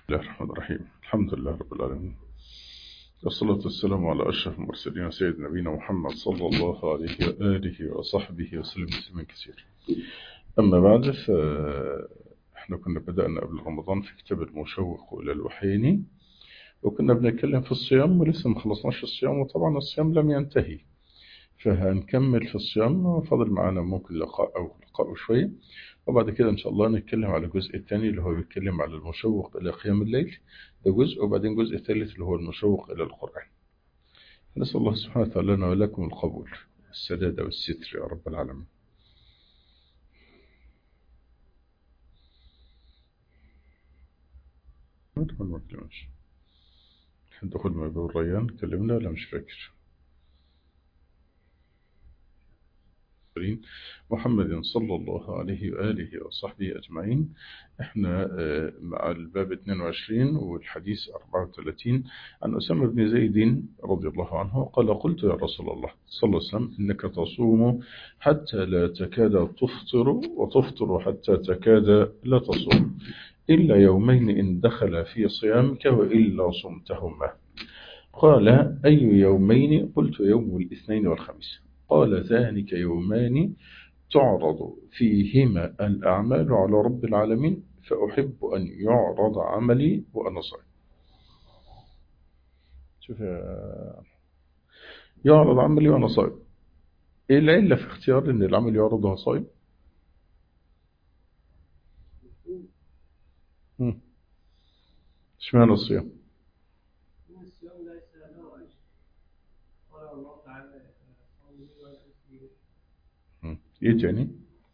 بسم الله الرحمن الرحيم الحمد لله رب العالمين والصلاة والسلام على أشرف المرسلين سيد نبينا محمد صلى الله عليه وآله وصحبه وسلم تسليما كثيرا أما بعد فإحنا كنا بدأنا قبل رمضان في كتاب المشوق إلى الوحيين وكنا بنتكلم في الصيام ولسه ما خلصناش الصيام وطبعا الصيام لم ينتهي فهنكمل في الصيام فاضل معانا ممكن لقاء أو لقاء شوية وبعد كده إن شاء الله نتكلم على الجزء الثاني اللي هو بيتكلم على المشوق إلى قيام الليل ده جزء وبعدين جزء الثالث اللي هو المشوق إلى القرآن نسأل الله سبحانه وتعالى لنا ولكم القبول السداد والستر يا رب العالمين ما تكلمش دخل ما بين الريان كلمنا ولا مش فاكر محمد صلى الله عليه وآله وصحبه أجمعين احنا مع الباب 22 والحديث 34 عن أسامة بن زيد رضي الله عنه قال قلت يا رسول الله صلى الله عليه وسلم إنك تصوم حتى لا تكاد تفطر وتفطر حتى تكاد لا تصوم إلا يومين إن دخل في صيامك وإلا صمتهما قال أي يومين قلت يوم الاثنين والخميس قال ذلك يومان تعرض فيهما الأعمال على رب العالمين فأحب أن يعرض عملي وأنا صائم شوف يعرض عملي وأنا صائم إيه العلة في اختيار أن العمل يعرض وهو صائم اشمعنى الصيام ايه تاني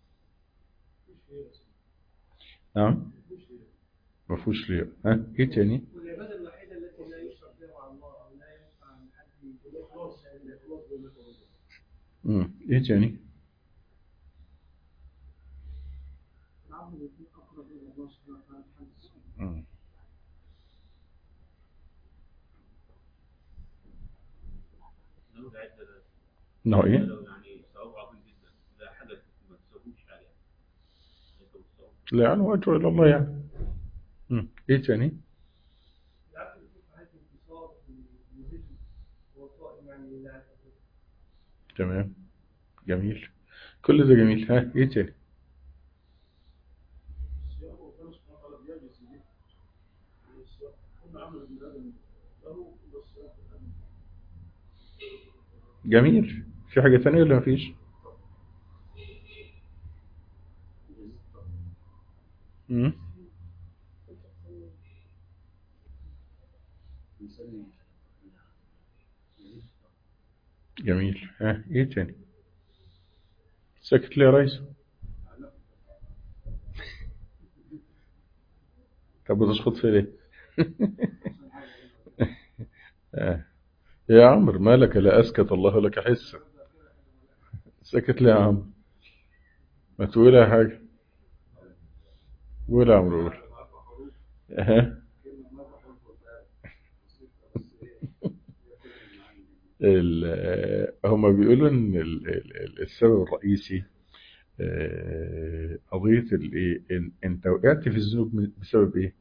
نعم ما فيهوش ليه ها ايه تاني والعبادة الوحيدة التي لا يشرك بها مع الله أو لا ينفع عن حد يخلص امم ايه تاني العبد يكون أقرب إلى الله سبحانه وتعالى في حد الصلاة امم نوع عدة ده نوع ايه لو يعني ثواب عظيم جدا ده حدث ما تسويش عليه ليس بالصوم لا يعني واجر الى الله يعني امم ايه تاني العبد يكون في حالة انتصار وذكر هو صائم يعني لا يعتذر. تمام جميل كل ده جميل ها ايه تاني الصيام وربنا سبحانه وتعالى بيجلس به الصيام كل عمل ابن آدم له إلا الصيام جميل في حاجة تانية ولا مفيش امم جميل ها ايه تاني سكت ليه يا ريس طب بتشخط في ليه آه. يا عمرو مالك لا أسكت الله لك حسا سكت ليه يا عمرو ما تقول يا حاجة قول يا عمرو قول أها ال- هما بيقولوا ان ال- ال- السبب الرئيسي آه، قضية الايه إن- انت وقعت في الذنوب من- بسبب ايه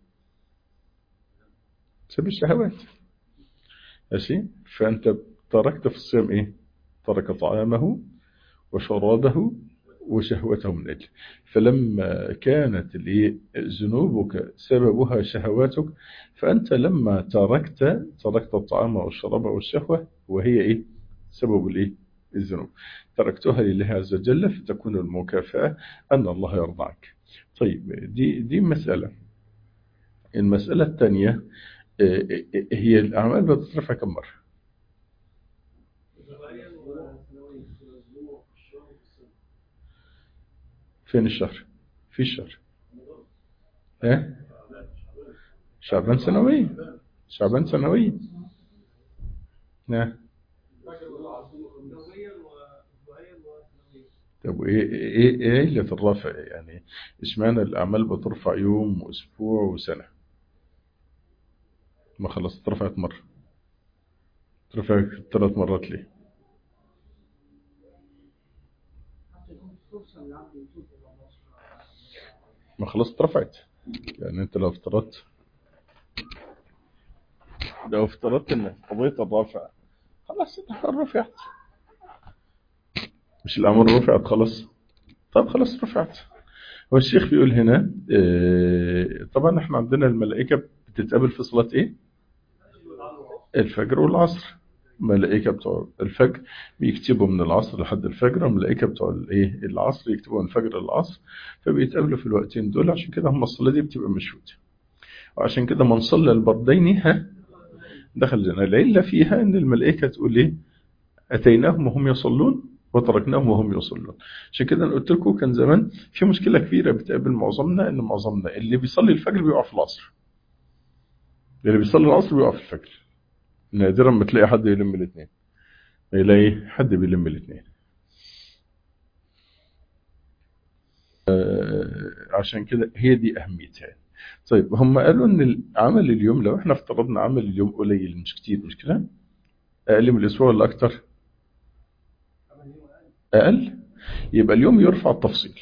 بسبب الشهوات ماشي فانت تركت في الصيام ايه ترك طعامه وشرابه وشهوته من اجل فلما كانت الايه ذنوبك سببها شهواتك فانت لما تركت تركت الطعام والشراب والشهوه وهي ايه سبب الايه الذنوب تركتها لله عز وجل فتكون المكافأة أن الله يرضى عنك طيب دي دي مسألة المسألة الثانية آه، آه، هي الأعمال بتترفع كم مرة أسبوعيا وسنويا في الأسبوع في الشهر في السنة فين الشهر في الشهر ها شعبان سنوي شعبان سنوي ها سنويا وأسبوعيا وسنويا طب وايه ايه ايه علة الرفع يعني اشمعنى الأعمال بترفع يوم وأسبوع وسنة ما خلاص اترفعت مرة اترفعت ثلاث مرات ليه حتى يكون فرصة للعبد يتوب إلى الله سبحانه وتعالى ما خلاص اترفعت يعني انت لو افترضت لو افترضت ان قضية الرفع خلاص رفعت مش الأمر رفعت خلاص طب خلاص رفعت هو الشيخ بيقول هنا اه طبعا احنا عندنا الملائكة بتتقابل في صلاة ايه الفجر والعصر ملائكة بتوع الفجر بيكتبوا من العصر لحد الفجر والملائكة بتوع الايه العصر يكتبوا من الفجر للعصر فبيتقابلوا في الوقتين دول عشان كده هم الصلاة دي بتبقى مشهودة وعشان كده من صلى البردين ها دخل الجنة العلة فيها ان الملائكة تقول ايه اتيناهم وهم يصلون وتركناهم وهم يصلون عشان كده انا قلت لكم كان زمان في مشكلة كبيرة بتقابل معظمنا ان معظمنا اللي بيصلي الفجر بيقع في العصر اللي بيصلي العصر بيقع في الفجر نادرا ما تلاقي حد يلم الاثنين يلاقي حد بيلم الاثنين عشان كده هي دي اهميتها طيب هم قالوا ان عمل اليوم لو احنا افترضنا عمل اليوم قليل مش كتير مش كده اقل من الاسبوع ولا اكتر اقل يبقى اليوم يرفع التفصيل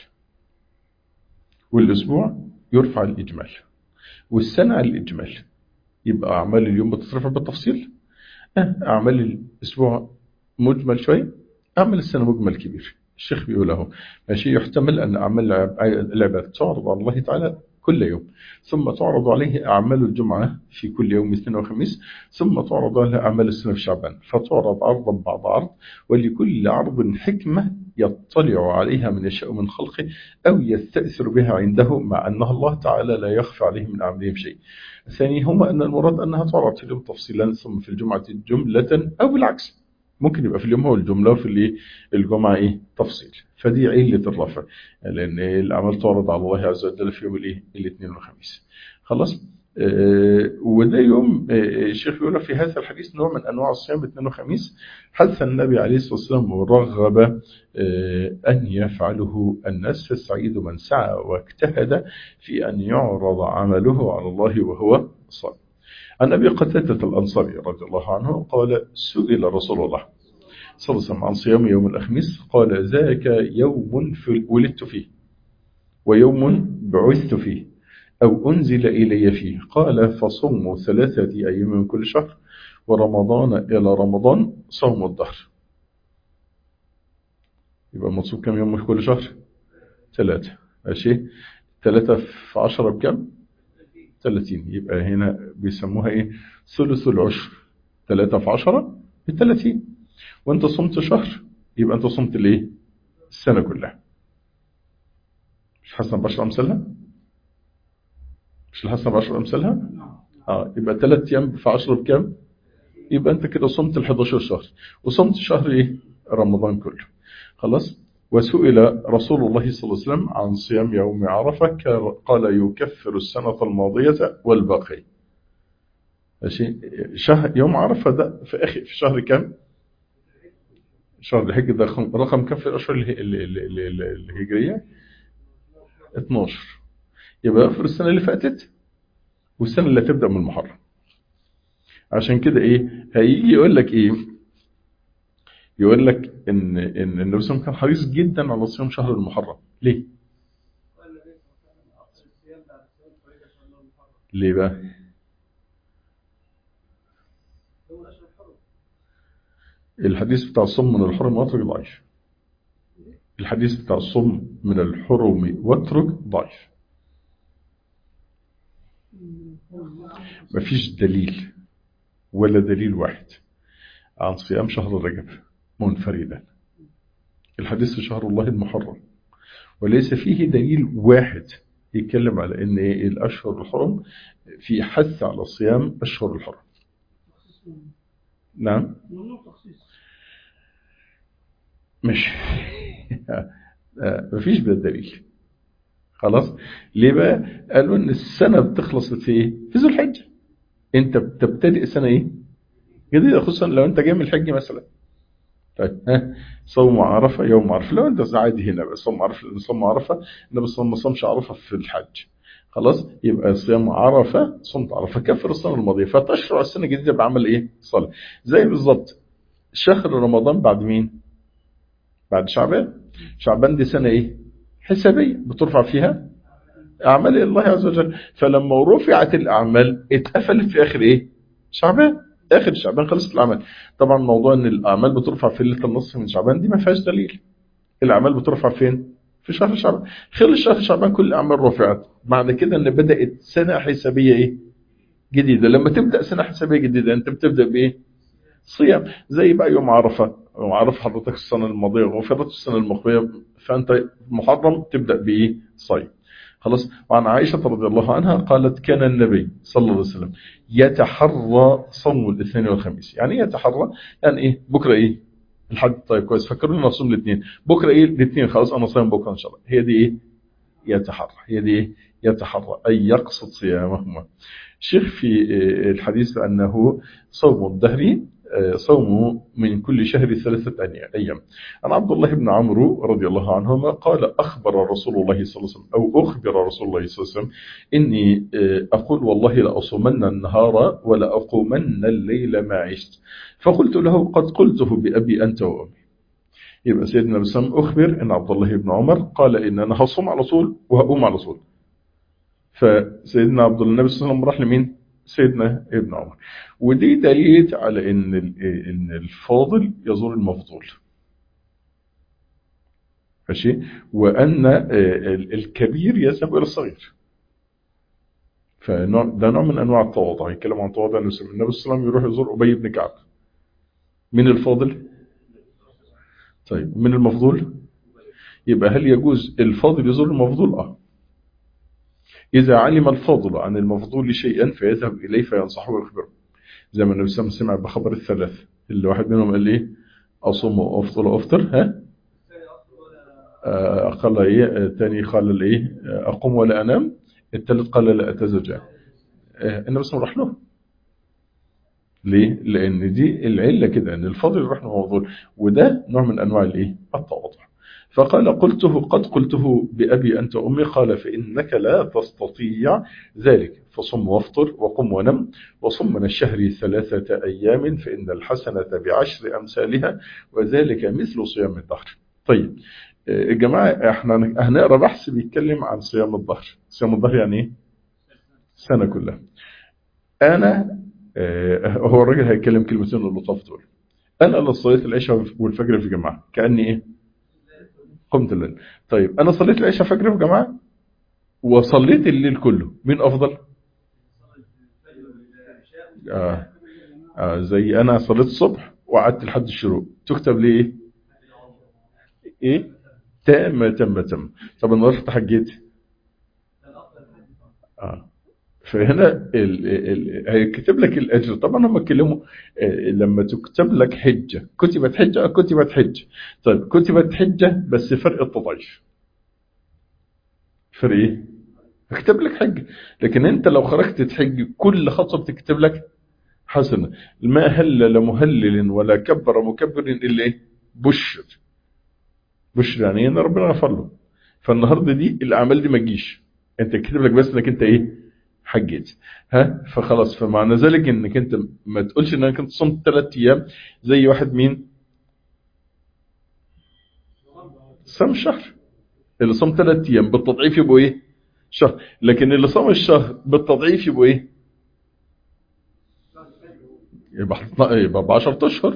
والاسبوع يرفع الاجمال والسنه على الاجمال يبقى اعمال اليوم بتترفع بالتفصيل اعمال الاسبوع مجمل شويه اعمال السنه مجمل كبير الشيخ بيقول اهو ماشي يحتمل ان اعمال العباد تعرض على الله تعالى كل يوم ثم تعرض عليه أعمال الجمعة في كل يوم اثنين وخميس ثم تعرض عليه أعمال السنة في شعبان فتعرض عرضا بعد عرض ولكل عرض حكمة يطلع عليها من يشاء من خلقه أو يستأثر بها عنده مع أنها الله تعالى لا يخفى عليه من أعمالهم شيء الثاني هما أن المراد أنها تعرض في اليوم تفصيلا ثم في الجمعة جملة أو بالعكس ممكن يبقى في اليوم هو الجملة وفي الجمعة إيه تفصيل فدي علة الرفع لأن الأعمال تعرض على الله عز وجل في يوم الإيه الاثنين والخميس خلاص آه وده يوم آه الشيخ يقول في هذا الحديث نوع من أنواع الصيام الاثنين والخميس حث النبي عليه الصلاة والسلام ورغب آه أن يفعله الناس فالسعيد من سعى واجتهد في أن يعرض عمله على الله وهو صائم عن أبي قتادة الأنصاري رضي الله عنه قال سئل رسول الله صلى الله عليه وسلم عن صيام يوم الأخميس قال ذاك يوم ولدت فيه ويوم بعثت فيه أو أنزل إلي فيه قال فصوموا ثلاثة أيام من كل شهر ورمضان إلى رمضان صوم الدهر يبقى مصوم كم يوم في كل شهر ثلاثة ماشي ثلاثة في عشرة بكم 30 يبقى هنا بيسموها ايه ثلث العشر 3 في 10 ب 30 وانت صمت شهر يبقى انت صمت الايه السنه كلها مش حسن بعشر امثالها مش الحسن بعشر امثالها اه يبقى 3 ايام في 10 بكام يبقى انت كده صمت ال 11 شهر وصمت شهر ايه رمضان كله خلاص وسئل رسول الله صلى الله عليه وسلم عن صيام يوم عرفة قال يكفر السنة الماضية والباقي ماشي شهر يوم عرفة ده في أخي في شهر كام شهر الحج ده رقم كم في الأشهر الهجرية 12 يبقى يغفر السنة اللي فاتت والسنة اللي هتبدأ من المحرم عشان كده ايه هيجي يقول لك ايه يقول لك ان ان النبي صلى الله عليه وسلم كان حريص جدا على صيام شهر المحرم ليه ليه بقى الحديث بتاع الصوم من الحرم واترك ضعيف الحديث بتاع الصوم من الحرم واترك ضعيف مفيش دليل ولا دليل واحد عن صيام شهر رجب منفردا الحديث في شهر الله المحرم وليس فيه دليل واحد يتكلم على ان الاشهر الحرم في حث على صيام اشهر الحرم نعم مش مفيش ده دليل خلاص ليه بقى قالوا ان السنه بتخلص في ايه في ذو الحجه انت بتبتدئ سنه ايه جديده خصوصا لو انت جاي من الحج مثلا طيب ها صوم عرفه يوم عرفه لو انت عادي هنا بقى صوم عرفه لان صوم عرفه النبي صلى الله عليه وسلم ما صامش عرفه في الحج خلاص يبقى صيام عرفه صمت عرفه كفر السنه الماضيه فتشرع السنه الجديده بعمل ايه صلاه زي بالظبط شهر رمضان بعد مين بعد شعبان شعبان دي سنه ايه حسابيه بترفع فيها اعمال الله عز وجل فلما رفعت الاعمال اتقفلت في اخر ايه شعبان اخر شعبان خلصت الاعمال طبعا موضوع ان الاعمال بترفع في ليله النصف من شعبان دي ما فيهاش دليل الاعمال بترفع فين في شهر شعبان خلال شهر شعبان كل الاعمال رفعت معنى كده ان بدات سنه حسابيه ايه جديده لما تبدا سنه حسابيه جديده انت بتبدا بايه صيام زي بقى يوم عرفه يوم عرفه حضرتك السنه الماضيه وغفرت السنه المقبله فانت محرم تبدا بايه صيام خلاص وعن عائشة رضي الله عنها قالت كان النبي صلى الله عليه وسلم يتحرى صوم الاثنين والخميس يعني ايه يتحرى يعني ايه بكرة ايه الحد طيب كويس فكروني نصوم الاثنين بكرة ايه الاثنين خلاص انا صايم بكرة ان شاء الله هي دي ايه يتحرى هي دي ايه يتحرى اي يقصد صيامهما شيخ في الحديث أنه صوم الدهر صوم من كل شهر ثلاثة أيام عن عبد الله بن عمرو رضي الله عنهما قال أخبر رسول الله صلى الله عليه وسلم أو أخبر رسول الله صلى الله عليه وسلم إني أقول والله لأصومن النهار ولا أقومن الليل ما عشت فقلت له قد قلته بأبي أنت وأمي يبقى سيدنا بسام أخبر أن عبد الله بن عمر قال إن أنا هصوم على طول وهقوم على طول فسيدنا عبد الله النبي صلى الله عليه وسلم راح لمين سيدنا ابن عمر ودي دليل على ان ان الفاضل يزور المفضول ماشي وان الكبير يذهب الى الصغير فنوع ده نوع من انواع التواضع يتكلم عن التواضع النبي صلى الله عليه وسلم يروح يزور ابي بن كعب من الفاضل طيب من المفضول يبقى هل يجوز الفاضل يزور المفضول اه إذا علم الفاضل عن المفضول شيئا فيذهب إليه فينصحه ويخبره زي ما النبي صلى الله عليه وسلم سمع بخبر الثلاث اللي واحد منهم قال إيه أصوم وأفضل وأفطر ها قال إيه الثاني قال إيه أقوم ولا أنام الثالث قال لا أتزوج النبي صلى الله عليه وسلم راح له ليه؟ لأن دي العلة كده أن الفاضل يروح المفضول وده نوع من أنواع الإيه؟ التواضع فقال قلته قد قلته بأبي أنت أمي قال فإنك لا تستطيع ذلك فصم وافطر وقم ونم وصم من الشهر ثلاثة أيام فإن الحسنة بعشر أمثالها وذلك مثل صيام الدهر طيب يا جماعة احنا هنقرأ بحث بيتكلم عن صيام الدهر صيام الدهر يعني ايه سنة كلها أنا هو الراجل هيتكلم كلمتين اللطاف دول أنا اللي صليت العشاء والفجر في جماعة كأني ايه قمت الليل طيب أنا صليت العشاء فجر في جماعة وصليت الليل كله مين أفضل آه. آه زي أنا صليت الصبح وقعدت لحد الشروق تكتب لي إيه إيه تم تم تم طب أنا رحت حجيت آه. فهنا هيكتب لك الأجر طبعا هم اتكلموا لما تكتب لك حجة كتبت حجة كتبت حجة طيب كتبت حجة بس فرق التضعيف فرق ايه هكتب لك حجة لكن انت لو خرجت تحج كل خطوة بتكتب لك حسنة ما هل لمهلل ولا كبر مكبر إلا ايه بشر بشر يعني ان ربنا غفر له فالنهاردة دي الأعمال دي ما تجيش انت كتب لك بس انك انت ايه حجيت ها فخلاص فمعنى ذلك انك انت ما تقولش انك انت صمت ثلاث ايام زي واحد مين صام شهر اللي صام ثلاث ايام بالتضعيف يبقوا ايه شهر لكن اللي صام الشهر بالتضعيف يبقوا ايه يبقى يبقى ب 10 اشهر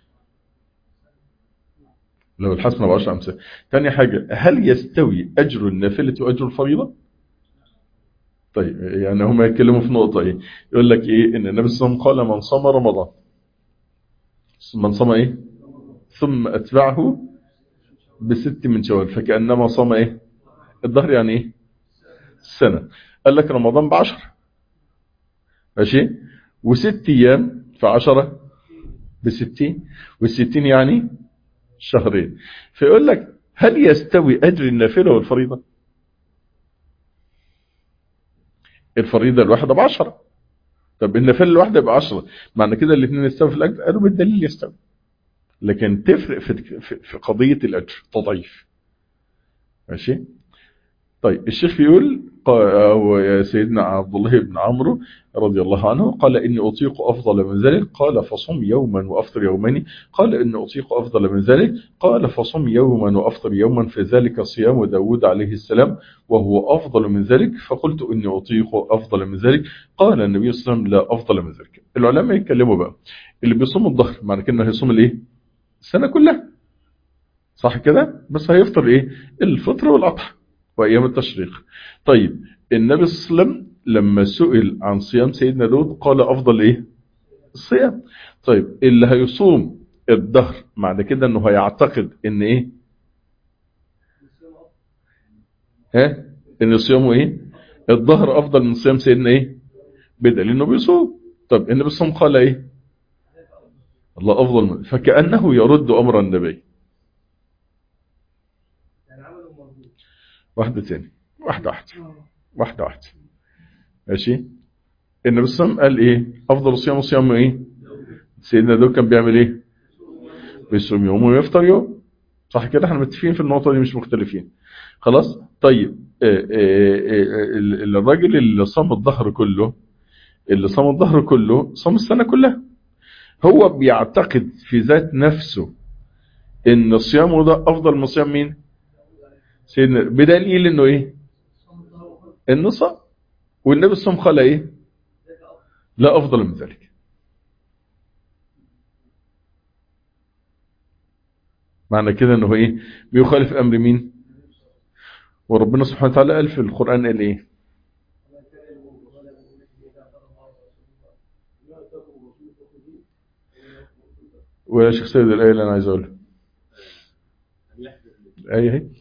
لو الحسنه ب 10 امثال ثاني حاجه هل يستوي اجر النافله واجر الفريضه طيب يعني هم يتكلموا في نقطة ايه يقول لك ايه ان النبي صلى الله عليه وسلم قال من صام رمضان من صام ايه ثم اتبعه بست من شوال فكأنما صام ايه الظهر يعني ايه سنة قال لك رمضان بعشر ماشي وست ايام في عشرة بستين والستين يعني شهرين فيقول لك هل يستوي اجر النافلة والفريضة الفريضة الواحدة بعشرة طب النفل الواحدة بعشرة معنى كده الاثنين يستوي في الأجر قالوا بالدليل يستوي لكن تفرق في, في قضية الأجر تضعيف ماشي طيب الشيخ بيقول قا- أو يا سيدنا عبد الله بن عمرو رضي الله عنه قال إني أطيق أفضل من ذلك قال فصم يوما وأفطر يومين قال إني أطيق أفضل من ذلك قال فصم يوما وأفطر يوما في ذلك صيام داود عليه السلام وهو أفضل من ذلك فقلت إني أطيق أفضل من ذلك قال النبي صلى الله عليه وسلم لا أفضل من ذلك العلماء يتكلموا بقى اللي بيصوم الظهر معنى كده إنه هيصوم الإيه السنة كلها صح كده بس هيفطر إيه الفطر والأضحى وأيام التشريق طيب النبي صلى الله عليه وسلم لما سئل عن صيام سيدنا داود قال أفضل إيه الصيام طيب اللي هيصوم الظهر معنى كده انه هيعتقد ان ايه ها ان صيامه ايه الظهر افضل من صيام سيدنا ايه بدليل انه بيصوم طب النبي صلى الله عليه وسلم قال ايه الله افضل من فكانه يرد امر النبي واحده تاني واحده واحده واحده واحده ماشي النبي صلى الله عليه وسلم قال ايه افضل صيام صيام ايه سيدنا داود كان بيعمل ايه بيصوم يوم ويفطر يوم صح كده احنا متفقين في النقطه دي مش مختلفين خلاص طيب آه، آه، آه، ال- الراجل اللي صام الظهر كله اللي صام الظهر كله صام السنه كلها هو بيعتقد في ذات نفسه ان صيامه ده افضل من صيام مين سيدنا بدليل انه ايه انه صام والنبي صلى الله عليه وسلم قال ايه لا افضل من ذلك معنى كده انه ايه بيخالف امر مين وربنا سبحانه وتعالى قال في القرآن قال ايه ولا شيخ سيد الآية اللي أنا عايز أقولها الآية هي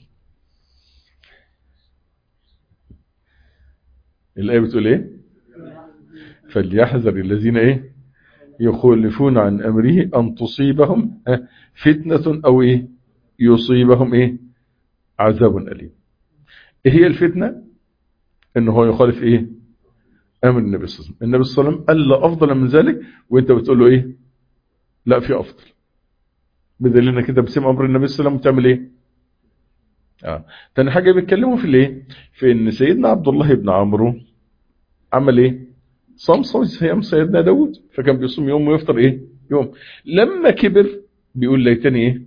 الآية بتقول إيه فليحذر الذين إيه يخالفون عن أمره أن تصيبهم ها، فتنة أو إيه يصيبهم إيه عذاب أليم إيه هي الفتنة إن هو يخالف إيه أمر النبي صلى الله عليه وسلم النبي صلى الله عليه وسلم قال لا أفضل من ذلك وإنت بتقول له إيه لا في أفضل بدليل انك انت بتسمع امر النبي صلى الله عليه وسلم وتعمل ايه اه تاني حاجه بيتكلموا في الايه في ان سيدنا عبد الله بن عمرو عمل ايه صام صام صيام سيدنا داود فكان بيصوم يوم ويفطر ايه يوم لما كبر بيقول ليتني ايه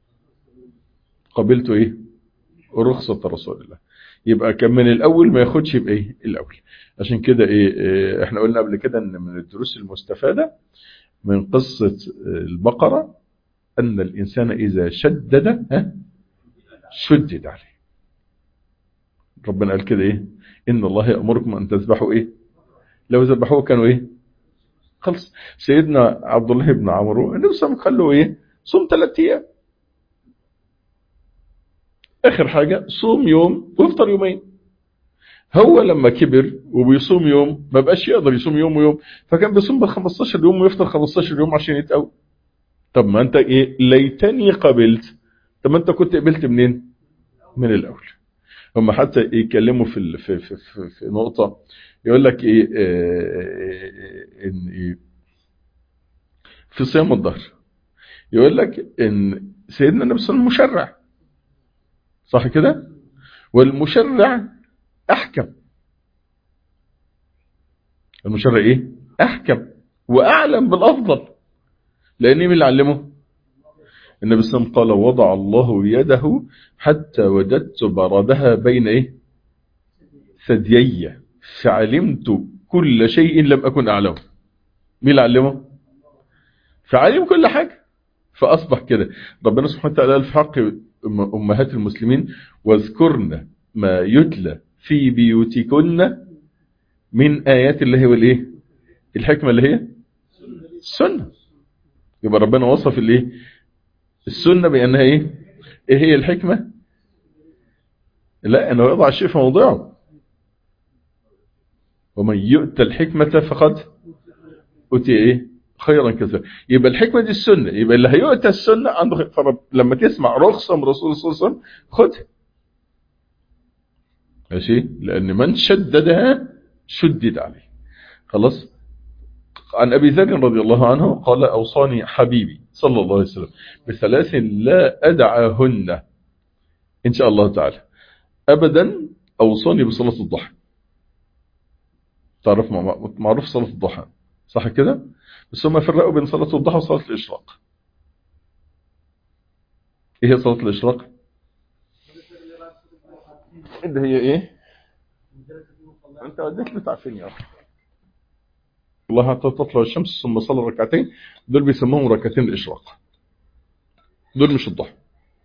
قبلت ايه رخصة رسول الله يبقى كان من الاول ما ياخدش يبقى ايه الاول عشان كده ايه, إيه احنا قلنا قبل كده ان من الدروس المستفادة من قصة البقرة أن الإنسان إذا شدد ها شدد عليه ربنا قال كده إيه إن الله يأمركم أن تذبحوا إيه لو ذبحوه كانوا إيه خلص سيدنا عبد الله بن عمرو النبي صلى الله عليه وسلم قال له إيه صوم ثلاث أيام آخر حاجة صوم يوم وافطر يومين هو لما كبر وبيصوم يوم ما بقاش يقدر يصوم يوم ويوم فكان بيصوم بال 15 يوم ويفطر 15 يوم عشان يتقوي طب ما انت ايه ليتني قبلت طب ما انت كنت قبلت منين من الاول هم حتى يتكلموا في ال- في في في, في نقطه يقول لك ايه آه، ان ايه في صيام الظهر يقول لك ان سيدنا النبي صلى الله عليه وسلم مشرع صح كده والمشرع احكم المشرع ايه احكم واعلم بالافضل لان مين اللي علمه النبي صلى الله عليه وسلم قال وضع الله يده حتى وجدت بردها بين ايه ثديي فعلمت كل شيء لم اكن اعلمه مين اللي علمه فعلم كل حاجه فاصبح كده ربنا سبحانه وتعالى قال في حق أم- امهات المسلمين واذكرن ما يتلى في بيوتكن من آيات الله والإيه الحكمة اللي هي السنة يبقى ربنا وصف الإيه السنة بأنها إيه إيه هي الحكمة لا أنه يضع الشيء في موضعه ومن يؤتى الحكمة فقد أتي إيه خيرا كثيرا يبقى الحكمة دي السنة يبقى اللي هيؤتى السنة عنده خير فرب لما تسمع رخصة من رسول الله صلى الله عليه وسلم خدها ماشي لأن من شددها شدد عليه خلاص عن أبي ذر رضي الله عنه قال أوصاني حبيبي صلى الله عليه وسلم بثلاث لا أدعاهن إن شاء الله تعالى أبدا أوصاني بصلاة الضحى تعرف مع- معروف صلاة الضحى صح كده بس هم فرقوا بين صلاة الضحى وصلاة الإشراق ايه هي صلاة الإشراق اللي هي ايه انت وديت لي تعرفين يا اخي والله حتى تطلع الشمس ثم صلى ركعتين دول بيسموهم ركعتين الإشراق دول مش الضحى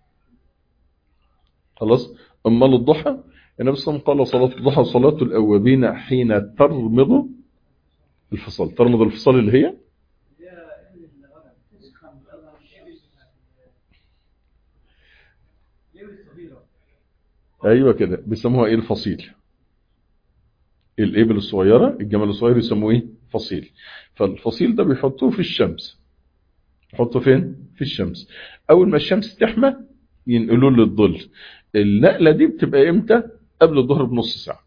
خلاص أمال الضحى النبي صلى الله عليه وسلم قال صلاة الضحى صلاة الأوابين حين ترمض الفصل ترمض الفصل اللي هي أيوة كده بيسموها إيه الفصيل الإبل الصغيرة الجمل الصغير يسموه إيه فصيل فالفصيل ده بيحطوه في الشمس يحطه فين في الشمس أول ما الشمس تحمى ينقلوه للظل النقلة دي بتبقى إمتى قبل الظهر بنص ساعة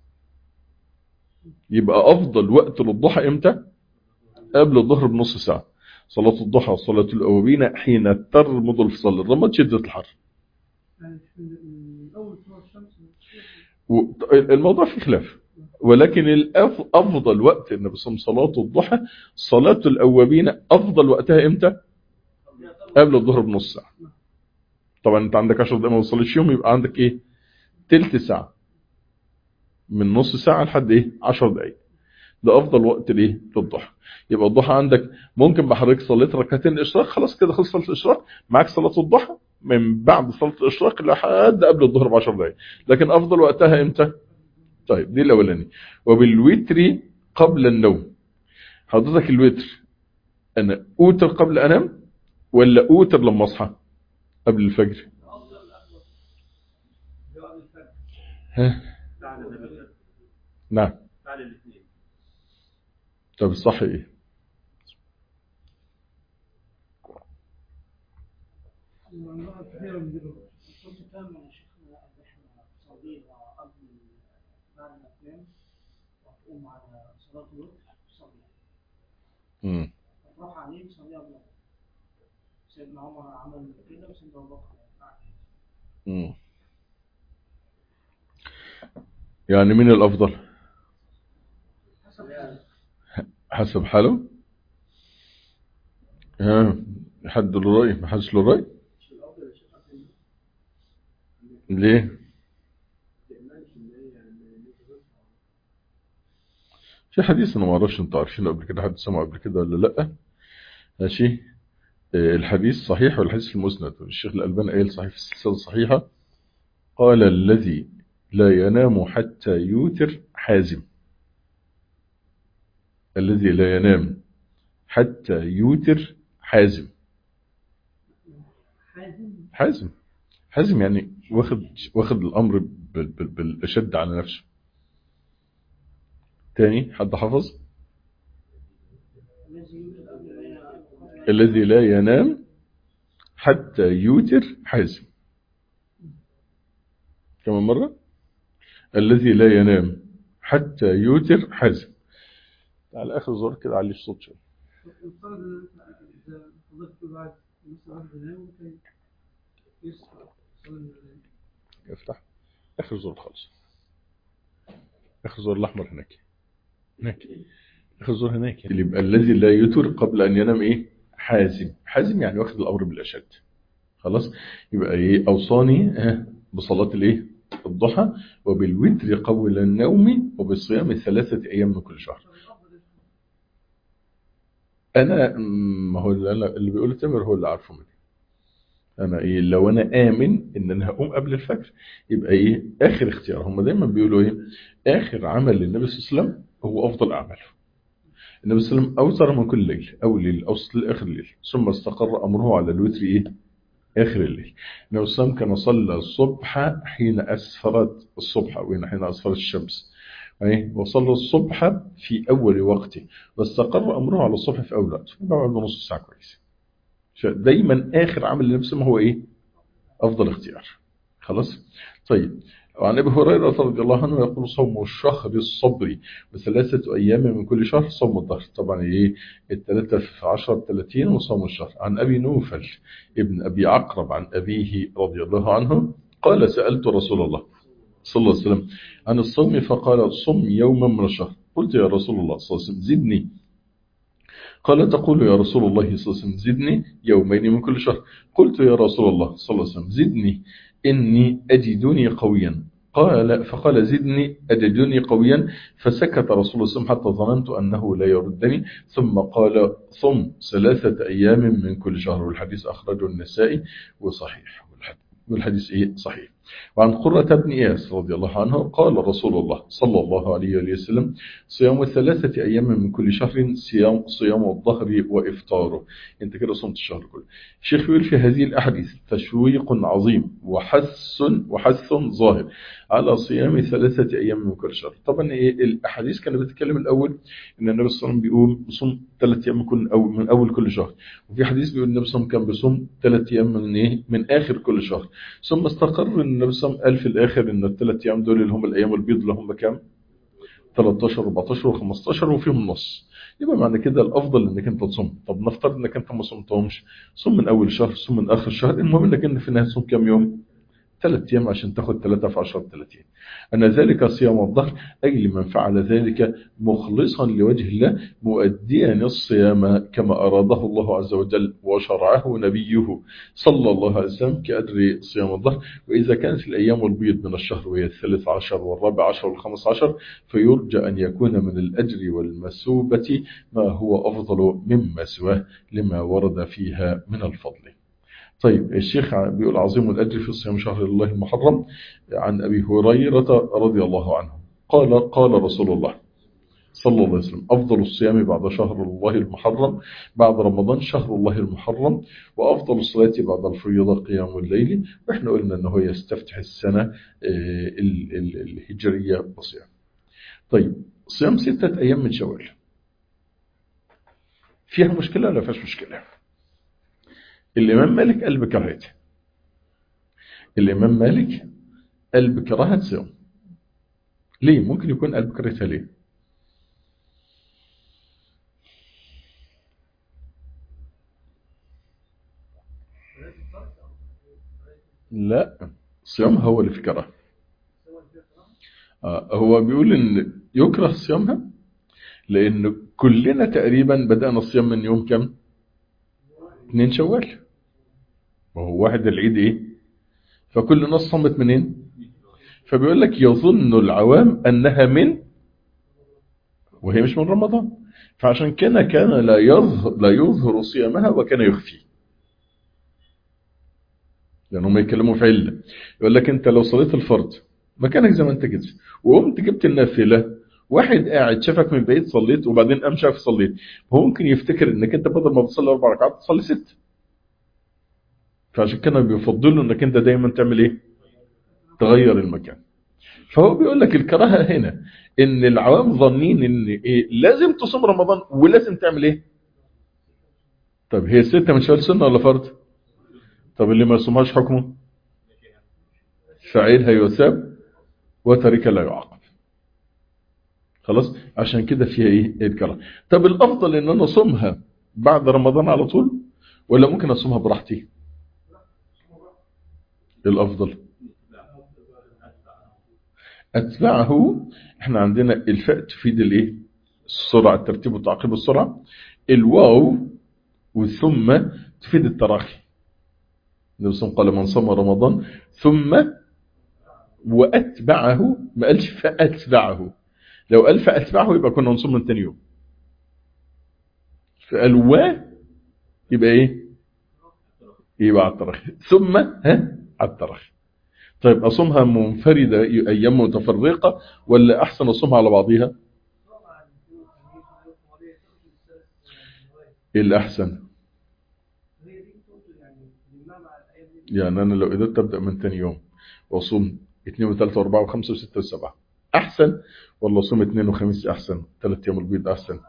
يبقى أفضل وقت للضحى إمتى قبل الظهر بنص ساعة صلاة الضحى وصلاة الأوابين حين ترمض الفصل الرمض شدة الحر يعني في من أول طلوع الشمس و- الموضوع فيه خلاف ولكن الأف- أفضل وقت النبي صلى الله عليه وسلم صلاة الضحى صلاة الأوابين أفضل وقتها إمتى قبل الظهر بنص ساعة طبعا أنت عندك 10 دقايق ما وصلش يوم يبقى عندك إيه تلت ساعة من نص ساعة لحد إيه 10 دقايق ده أفضل وقت لإيه للضحى يبقى الضحى عندك ممكن بحضرتك صليت ركعتين الإشراق خلاص كده خلص صلاة الإشراق معاك صلاة الضحى من بعد صلاة الإشراق لحد قبل الظهر ب 10 دقايق لكن أفضل وقتها إمتى طيب دي الأولانية وبالوتر قبل النوم حضرتك الوتر أنا أوتر قبل أنام ولا أوتر لما أصحى قبل الفجر ها فعل النبي نعم فعل الاثنين طب الصح إيه وأنواع كثيرة من دول كنت فاهم يا شيخنا إن إحنا صلينا قبل بعد ما تنام وتقوم على صلاة الوتر تصلي مم. تروح عليه تصليها قبل سيدنا عمر عمل كده وسيدنا أبو بكر فعل. مم. يعني مين الأفضل حسب حاله حسب حاله ها حد له رأي ما حدش له رأي ليه في حديث انا ما اعرفش انتوا عارفينه قبل كده حد سمعه قبل كده ولا لا ماشي آه، الحديث صحيح والحديث المسند الشيخ الألباني قال صحيح في السلسلة الصحيحة قال الذي لا ينام حتى يوتر حازم الذي لا ينام حتى يوتر حازم حازم حازم حازم يعني واخد واخد الأمر بال- بال- بالأشد على نفسه تاني حد حفظ الذي يوجد قبل ما ينام الذي لا ينام حتى يوتر حازم كمان مرة الذي لا ينام حتى يوتر حازم على آخر زور كده عليه الصوت شوية يفترض ان انت اذا فضلت بعد مثلا واحد ينام ممكن يصحى يصلي من الليل افتح آخر زور خالص آخر زور الأحمر هناك هناك آخر زور هناك اللي يبقى الذي لا يوتر قبل أن ينام إيه حازم حازم يعني واخد الأمر بالأشد خلاص يبقى إيه أوصاني آه، بصلاة الإيه الضحى وبالوتر قبل النوم وبالصيام ثلاثة أيام من كل شهر انا ما هو اللي, أنا اللي بيقول تامر هو اللي عارفه مني انا ايه لو انا امن ان انا هقوم قبل الفجر يبقى ايه اخر اختيار هم دايما بيقولوا ايه اخر عمل للنبي صلى الله عليه وسلم هو افضل اعماله النبي صلى الله عليه وسلم اوتر من كل ليل اول ليل اوسط لاخر الليل ثم استقر امره على الوتر ايه اخر الليل النبي صلى الله عليه وسلم كان صلى الصبح حين اسفرت الصبح وين حين اسفرت الشمس أي وصلى الصبح في أول وقته واستقر أمره على الصبح في أول وقت بعد نص ساعة كويس دايما آخر عمل لنفسه هو إيه أفضل اختيار خلاص طيب وعن أبي هريرة رضي الله عنه يقول صوم الشهر الصبر وثلاثة أيام من كل شهر صوم الظهر طبعا إيه الثلاثة في عشر ثلاثين وصوم الشهر عن أبي نوفل ابن أبي عقرب عن أبيه رضي الله عنه قال سألت رسول الله صلى الله عليه وسلم عن الصوم فقال صم يوما من الشهر قلت يا رسول الله صلى الله عليه وسلم زدني قال تقول يا رسول الله صلى الله عليه وسلم زدني يومين من كل شهر قلت يا رسول الله صلى الله عليه وسلم زدني إني أجدني قويا قال فقال زدني أجدني قويا فسكت رسول الله صلى الله عليه وسلم حتى ظننت أنه لا يردني ثم قال صم ثلاثة أيام من كل شهر والحديث أخرجه النسائي وصحيح والحديث إيه صحيح وعن قرة بن إياس رضي الله عنه قال رسول الله صلى الله عليه وسلم صيام ثلاثة أيام من كل شهر صيام, صيام الظهر وإفطاره انت كده صمت الشهر كله الشيخ يقول في هذه الأحاديث تشويق عظيم وحث وحث ظاهر على صيام ثلاثة أيام من كل شهر طبعا إيه الأحاديث كانت بتتكلم الأول إن النبي صلى الله عليه وسلم بيقول بصوم ثلاثة أيام من كل أول من أول كل شهر وفي حديث بيقول النبي صلى الله عليه وسلم كان بيصوم ثلاثة أيام من إيه من آخر كل شهر ثم استقر ان النبي صلى الله عليه وسلم قال في الاخر ان الثلاث ايام دول اللي هم الايام البيض اللي هم كام 13 14 و15 وفيهم نص يبقى معنى كده الافضل انك انت تصوم طب نفترض انك انت ما صمتهمش صوم من اول شهر صوم من اخر الشهر المهم انك انت في النهايه تصوم كام يوم ثلاث ايام عشان تاخد 3 في 10 30 أن ذلك صيام الظهر أي لمن فعل ذلك مخلصا لوجه الله مؤديا الصيام كما أراده الله عز وجل وشرعه نبيه صلى الله عليه وسلم كأدر صيام الظهر وإذا كانت الأيام البيض من الشهر وهي الثالث عشر والرابع عشر والخمس عشر فيرجى أن يكون من الأجر والمسوبة ما هو أفضل مما سواه لما ورد فيها من الفضل طيب الشيخ بيقول عظيم الأجر في صيام شهر الله المحرم عن أبي هريرة رضي الله عنه قال قال رسول الله صلى الله عليه وسلم أفضل الصيام بعد شهر الله المحرم بعد رمضان شهر الله المحرم وأفضل الصلاة بعد الفريضة قيام الليل وإحنا قلنا أنه يستفتح السنة الهجرية بصيام طيب صيام ستة أيام من شوال فيها مشكلة ولا فيهاش مشكلة الإمام مالك قال بكراهته الإمام مالك قال بكراهة صيام ليه ممكن يكون قال بكراهتها ليه لا صيام هو اللي في كراهه آه هو بيقول ان يكره صيامها لان كلنا تقريبا بدأنا الصيام من يوم كم اتنين شوال وهو واحد العيد ايه فكل الناس صمت منين فبيقول لك يظن العوام انها من وهي مش من رمضان فعشان كده كان لا يظهر لا يظهر صيامها وكان يخفي لانهم يتكلموا في عله يقول لك انت لو صليت الفرض مكانك زي ما انت كده وقمت جبت النافله واحد قاعد شافك من بعيد صليت وبعدين قام شاف صليت هو ممكن يفتكر انك انت بدل ما بتصلي اربع ركعات تصلي ست فعشان كده بيفضلوا انك انت دايما تعمل ايه تغير المكان فهو بيقول لك الكراهه هنا ان العوام ظنين ان ايه لازم تصوم رمضان ولازم تعمل ايه طب هي الستة من شوال سنة ولا فرض طب اللي ما يصومهاش حكمه فعيلها يثاب وترك لا يعاقب خلاص عشان كده فيها ايه الكراهه طب الافضل ان انا اصومها بعد رمضان على طول ولا ممكن اصومها براحتي الافضل اتبعه احنا عندنا الفاء تفيد الايه السرعه الترتيب وتعقيب السرعه الواو وثم تفيد التراخي النبي صلى الله عليه وسلم قال من صام رمضان ثم واتبعه ما قالش فاتبعه لو قال فاتبعه يبقى كنا نصوم من ثاني يوم فقال و يبقى ايه يبقى على التراخي ثم ها على التراخي طيب اصومها منفرده ايام متفرقه ولا احسن اصومها على بعضيها ايه الاحسن يعني انا لو قدرت ابدا من ثاني يوم واصوم 2 و3 و4 و5 و6 و7 احسن ولا اصوم اثنين وخميس احسن ثلاث ايام البيض احسن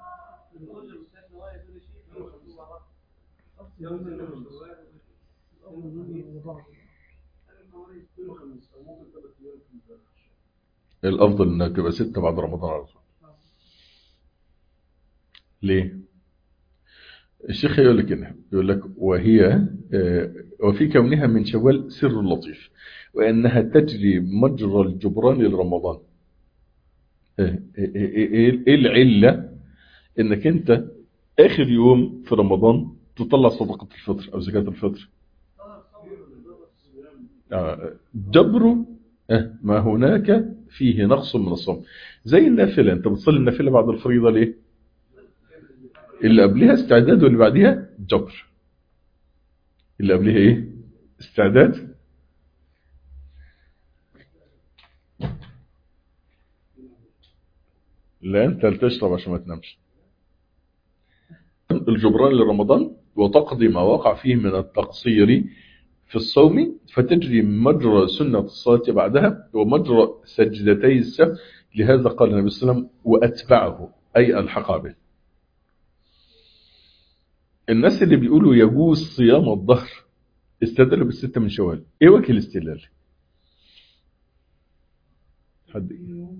الافضل انها تبقى ستة بعد رمضان على طول ليه الشيخ يقول لك هنا يقول لك وهي آه، وفي كونها من شوال سر لطيف وأنها تجري مجرى الجبران لرمضان آه، ايه إيه- إيه العلة انك انت اخر يوم في رمضان تطلع صدقة الفطر او زكاة الفطر آه، جبر آه، ما هناك فيه نقص من الصوم زي النافلة انت بتصلي النافلة بعد الفريضة ليه اللي قبلها استعداد واللي بعدها جبر اللي قبلها ايه استعداد لا انت تشرب عشان ما تنامش الجبران لرمضان وتقضي ما وقع فيه من التقصير في الصوم فتجري مجرى سنة الصلاة بعدها ومجرى سجدتي السهو لهذا قال النبي صلى الله عليه وسلم وأتبعه أي الحق به الناس اللي بيقولوا يجوز صيام الظهر استدلوا بالستة من شوال ايه وجه الاستدلال حد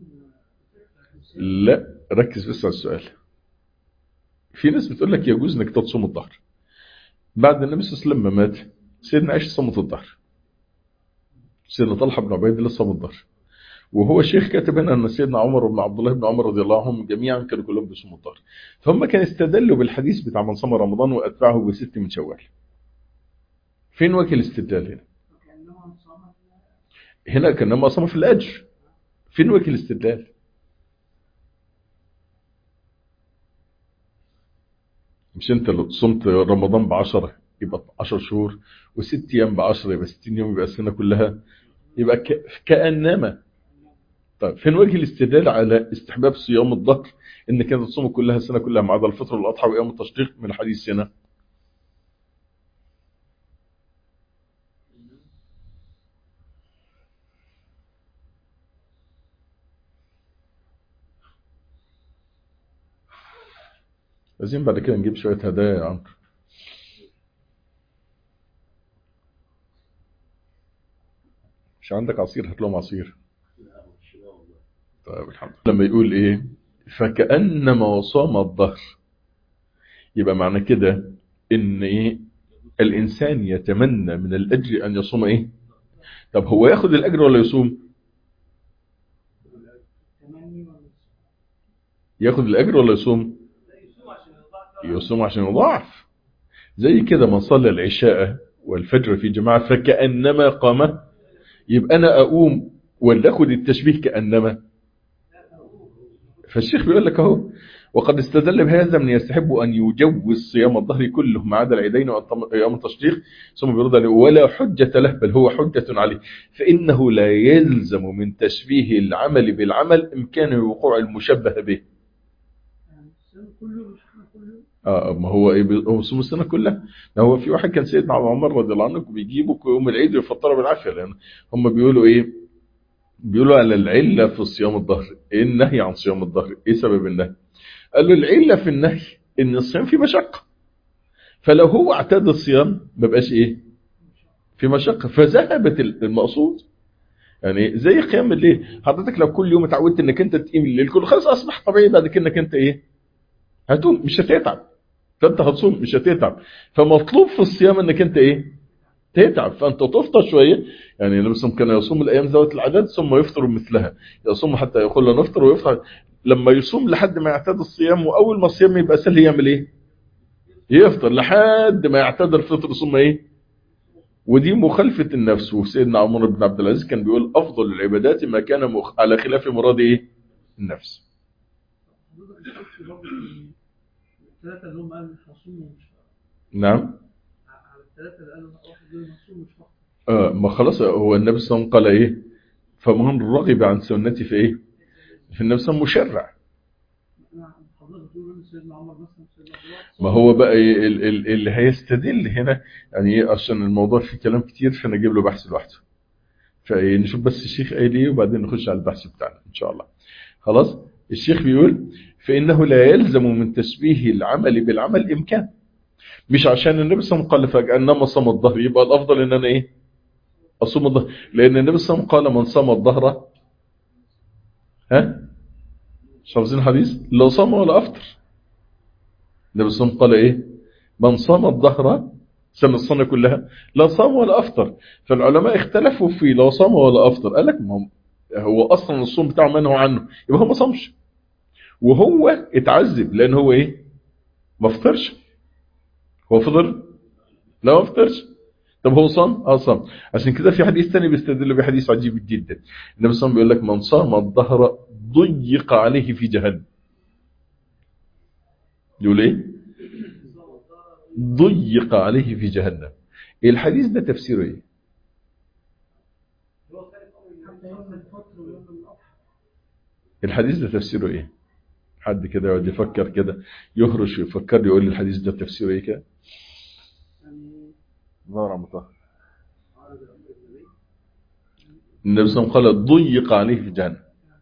لا ركز بس على السؤال في ناس بتقول لك يجوز انك تصوم الظهر بعد النبي صلى الله عليه وسلم ما مات سيدنا عائشة صمت الظهر سيدنا طلحة بن عبيد الله صام الظهر وهو شيخ كاتب هنا ان سيدنا عمر بن عبد الله بن عمر رضي الله عنهم جميعا كانوا كلهم بيصوموا الظهر فهم كانوا استدلوا بالحديث بتاع من صام رمضان واتبعه بست من شوال فين وجه الاستدلال هنا كأنما صام هنا كانما صام في الاجر فين وجه الاستدلال مش انت لو صمت رمضان بعشرة يبقى 10 شهور وست ايام بعشرة يبقى 60 يوم يبقى السنة كلها يبقى ك... كأنما طيب فين وجه الاستدلال على استحباب صيام الظهر ان كانت تصوم كلها السنة كلها ما عدا الفطر والاضحى وايام التشريق من حديث هنا عايزين بعد كده نجيب شوية هدايا يا عمرو مش عندك عصير هات لهم عصير طيب الحمد لله لما يقول ايه فكأنما صام الظهر يبقى معنى كده ان ايه الانسان يتمنى من الاجر ان يصوم ايه طب هو ياخد الاجر ولا يصوم تمني ولا ياخد الاجر ولا يصوم يصوم عشان يضاعف زي كده من صلى العشاء والفجر في جماعة فكأنما قام يبقى أنا أقوم ولا أخد التشبيه كأنما فالشيخ بيقول لك أهو وقد استدل بهذا من يستحب أن يجوز صيام الظهر كله ما عدا العيدين وأيام التشريق ثم بيرد عليه ولا حجة له بل هو حجة عليه فإنه لا يلزم من تشبيه العمل بالعمل إمكان وقوع المشبه به يعني السنة كله مش احنا كله اه ما هو ايه بي- هو صوم السنه كلها ده هو في واحد كان سيدنا ابو عمر رضي الله عنه بيجيبوا يوم العيد ويفطروا بالعافيه لان هم بيقولوا ايه بيقولوا على العله في صيام الظهر ايه النهي عن صيام الظهر ايه سبب النهي قال له العله في النهي ان الصيام فيه مشقه فلو هو اعتاد الصيام ما بقاش ايه في مشقه فذهبت المقصود يعني زي قيام الليل حضرتك لو كل يوم اتعودت انك انت تقيم الليل كله خلاص اصبح طبيعي بعد كده انك انت ايه هتقوم مش هتتعب فانت هتصوم مش هتتعب فمطلوب في الصيام انك انت ايه تتعب فانت تفطر شويه يعني النبي صلى الله عليه وسلم كان يصوم الايام ذوات العدد ثم يفطر مثلها يصوم حتى يقول له نفطر ويفطر لما يصوم لحد ما يعتاد الصيام واول ما الصيام يبقى سهل يعمل ايه يفطر لحد ما يعتاد الفطر ثم ايه ودي مخالفة النفس وسيدنا عمر بن عبد العزيز كان بيقول أفضل العبادات ما كان مخ... على خلاف مراد إيه؟ النفس حضرتك قلت برضه إن الثلاثة اللي هم قالوا هصوموا مش نعم على الثلاثة اللي قالوا واحد دول هصوموا مش فقط آه ما خلاص هو النبي صلى الله عليه وسلم قال إيه فمن رغب عن سنتي في إيه في النبي صلى الله عليه وسلم مشرع أنا حضرتك بتقول إن سيدنا عمر مثلا سيدنا عبد الله ما هو بقى إيه ال- ال- اللي هيستدل هنا يعني إيه عشان الموضوع فيه كلام كتير فنجيب له بحث لوحده فنشوف بس الشيخ قايل ايه وبعدين نخش على البحث بتاعنا ان شاء الله خلاص الشيخ بيقول فانه لا يلزم من تشبيه العمل بالعمل امكان مش عشان النبي صلى الله عليه وسلم قال فكانما صام الظهر يبقى الافضل ان انا ايه اصوم الظهر لان النبي صلى الله عليه وسلم قال من صام الظهر ها مش حافظين الحديث لا صام ولا افطر النبي صلى الله عليه وسلم قال ايه من صام الظهر سنة السنة كلها لا صام ولا أفطر فالعلماء اختلفوا في لا صام ولا أفطر قال لك ما هو- هو أصلا الصوم بتاعه منهو عنه يبقى هو ما صامش وهو اتعذب لأن هو إيه ما فطرش هو فطر لا ما فطرش طب هو صام اه صام عشان كده في حديث ثاني بيستدل بحديث عجيب جدا النبي صلى الله عليه وسلم بيقول لك من صام الظهر ضيق عليه في جهنم يقول ايه ضيق عليه في جهنم الحديث ده تفسيره ايه حتى يوم الفطر ويوم الأضحى الحديث ده تفسيره ايه حد كده يقعد يفكر كده يهرش ويفكر يقول لي الحديث ده تفسيره ايه كده يعني ظهر مطهر النبي صلى الله عليه وسلم قال ضيق عليه في جهنم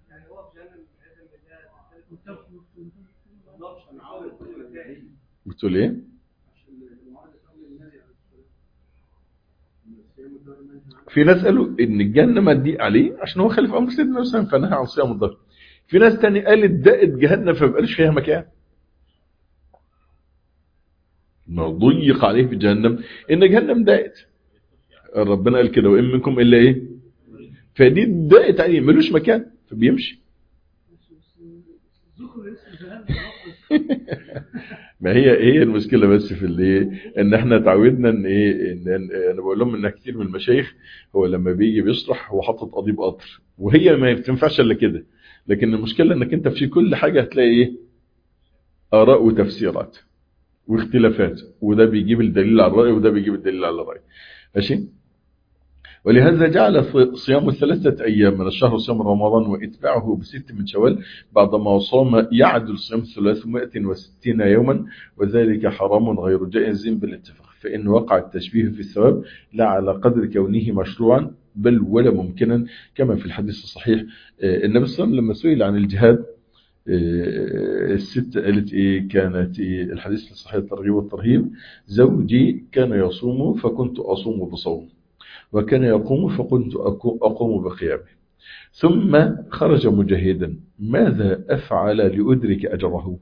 بتقول ايه في ناس قالوا ان الجنه مضيق عليه عشان هو خالف امر سيدنا النبي صلى الله عليه وسلم فنهى عن صيام الظهر في ناس تاني قالت دقت جهنم فما بقالش فيها مكان ما هو ضيق عليه في جهنم ان جهنم ضاقت ربنا قال كده وان منكم الا ايه فدي ضاقت عليه ملوش مكان فبيمشي ذكر اسم جهنم ما هي هي المشكله بس في اللي ان احنا اتعودنا ان ايه ان إن- انا بقول لهم ان كتير من المشايخ هو لما بيجي بيشرح هو حاطط قضيب قطر وهي ما تنفعش الا كده لكن المشكله انك انت في كل حاجه هتلاقي ايه اراء وتفسيرات واختلافات وده بيجيب الدليل على الراي وده بيجيب الدليل على الراي ماشي ولهذا جعل صيام ثلاثة أيام من الشهر صيام رمضان وإتباعه بست من شوال بعدما صام يعدل صيام 360 يوما وذلك حرام غير جائز بالاتفاق فإن وقع التشبيه في الثواب لا على قدر كونه مشروعا بل ولا ممكنا كما في الحديث الصحيح آه، النبي صلى الله عليه وسلم لما سئل عن الجهاد آه، الست قالت إيه كانت إيه الحديث الصحيح الترغيب والترهيب زوجي كان يصوم فكنت أصوم بصوم وكان يقوم فكنت أكو- أقوم بقيامه ثم خرج مجاهدا ماذا أفعل لأدرك أجره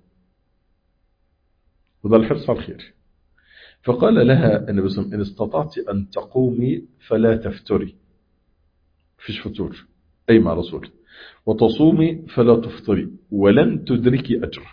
وده الحرص على الخير فقال لها النبي صلى الله عليه وسلم إن استطعت أن تقومي فلا تفتري فيش فتور أي مع رسول وتصومي فلا تفطري ولن تدركي أجره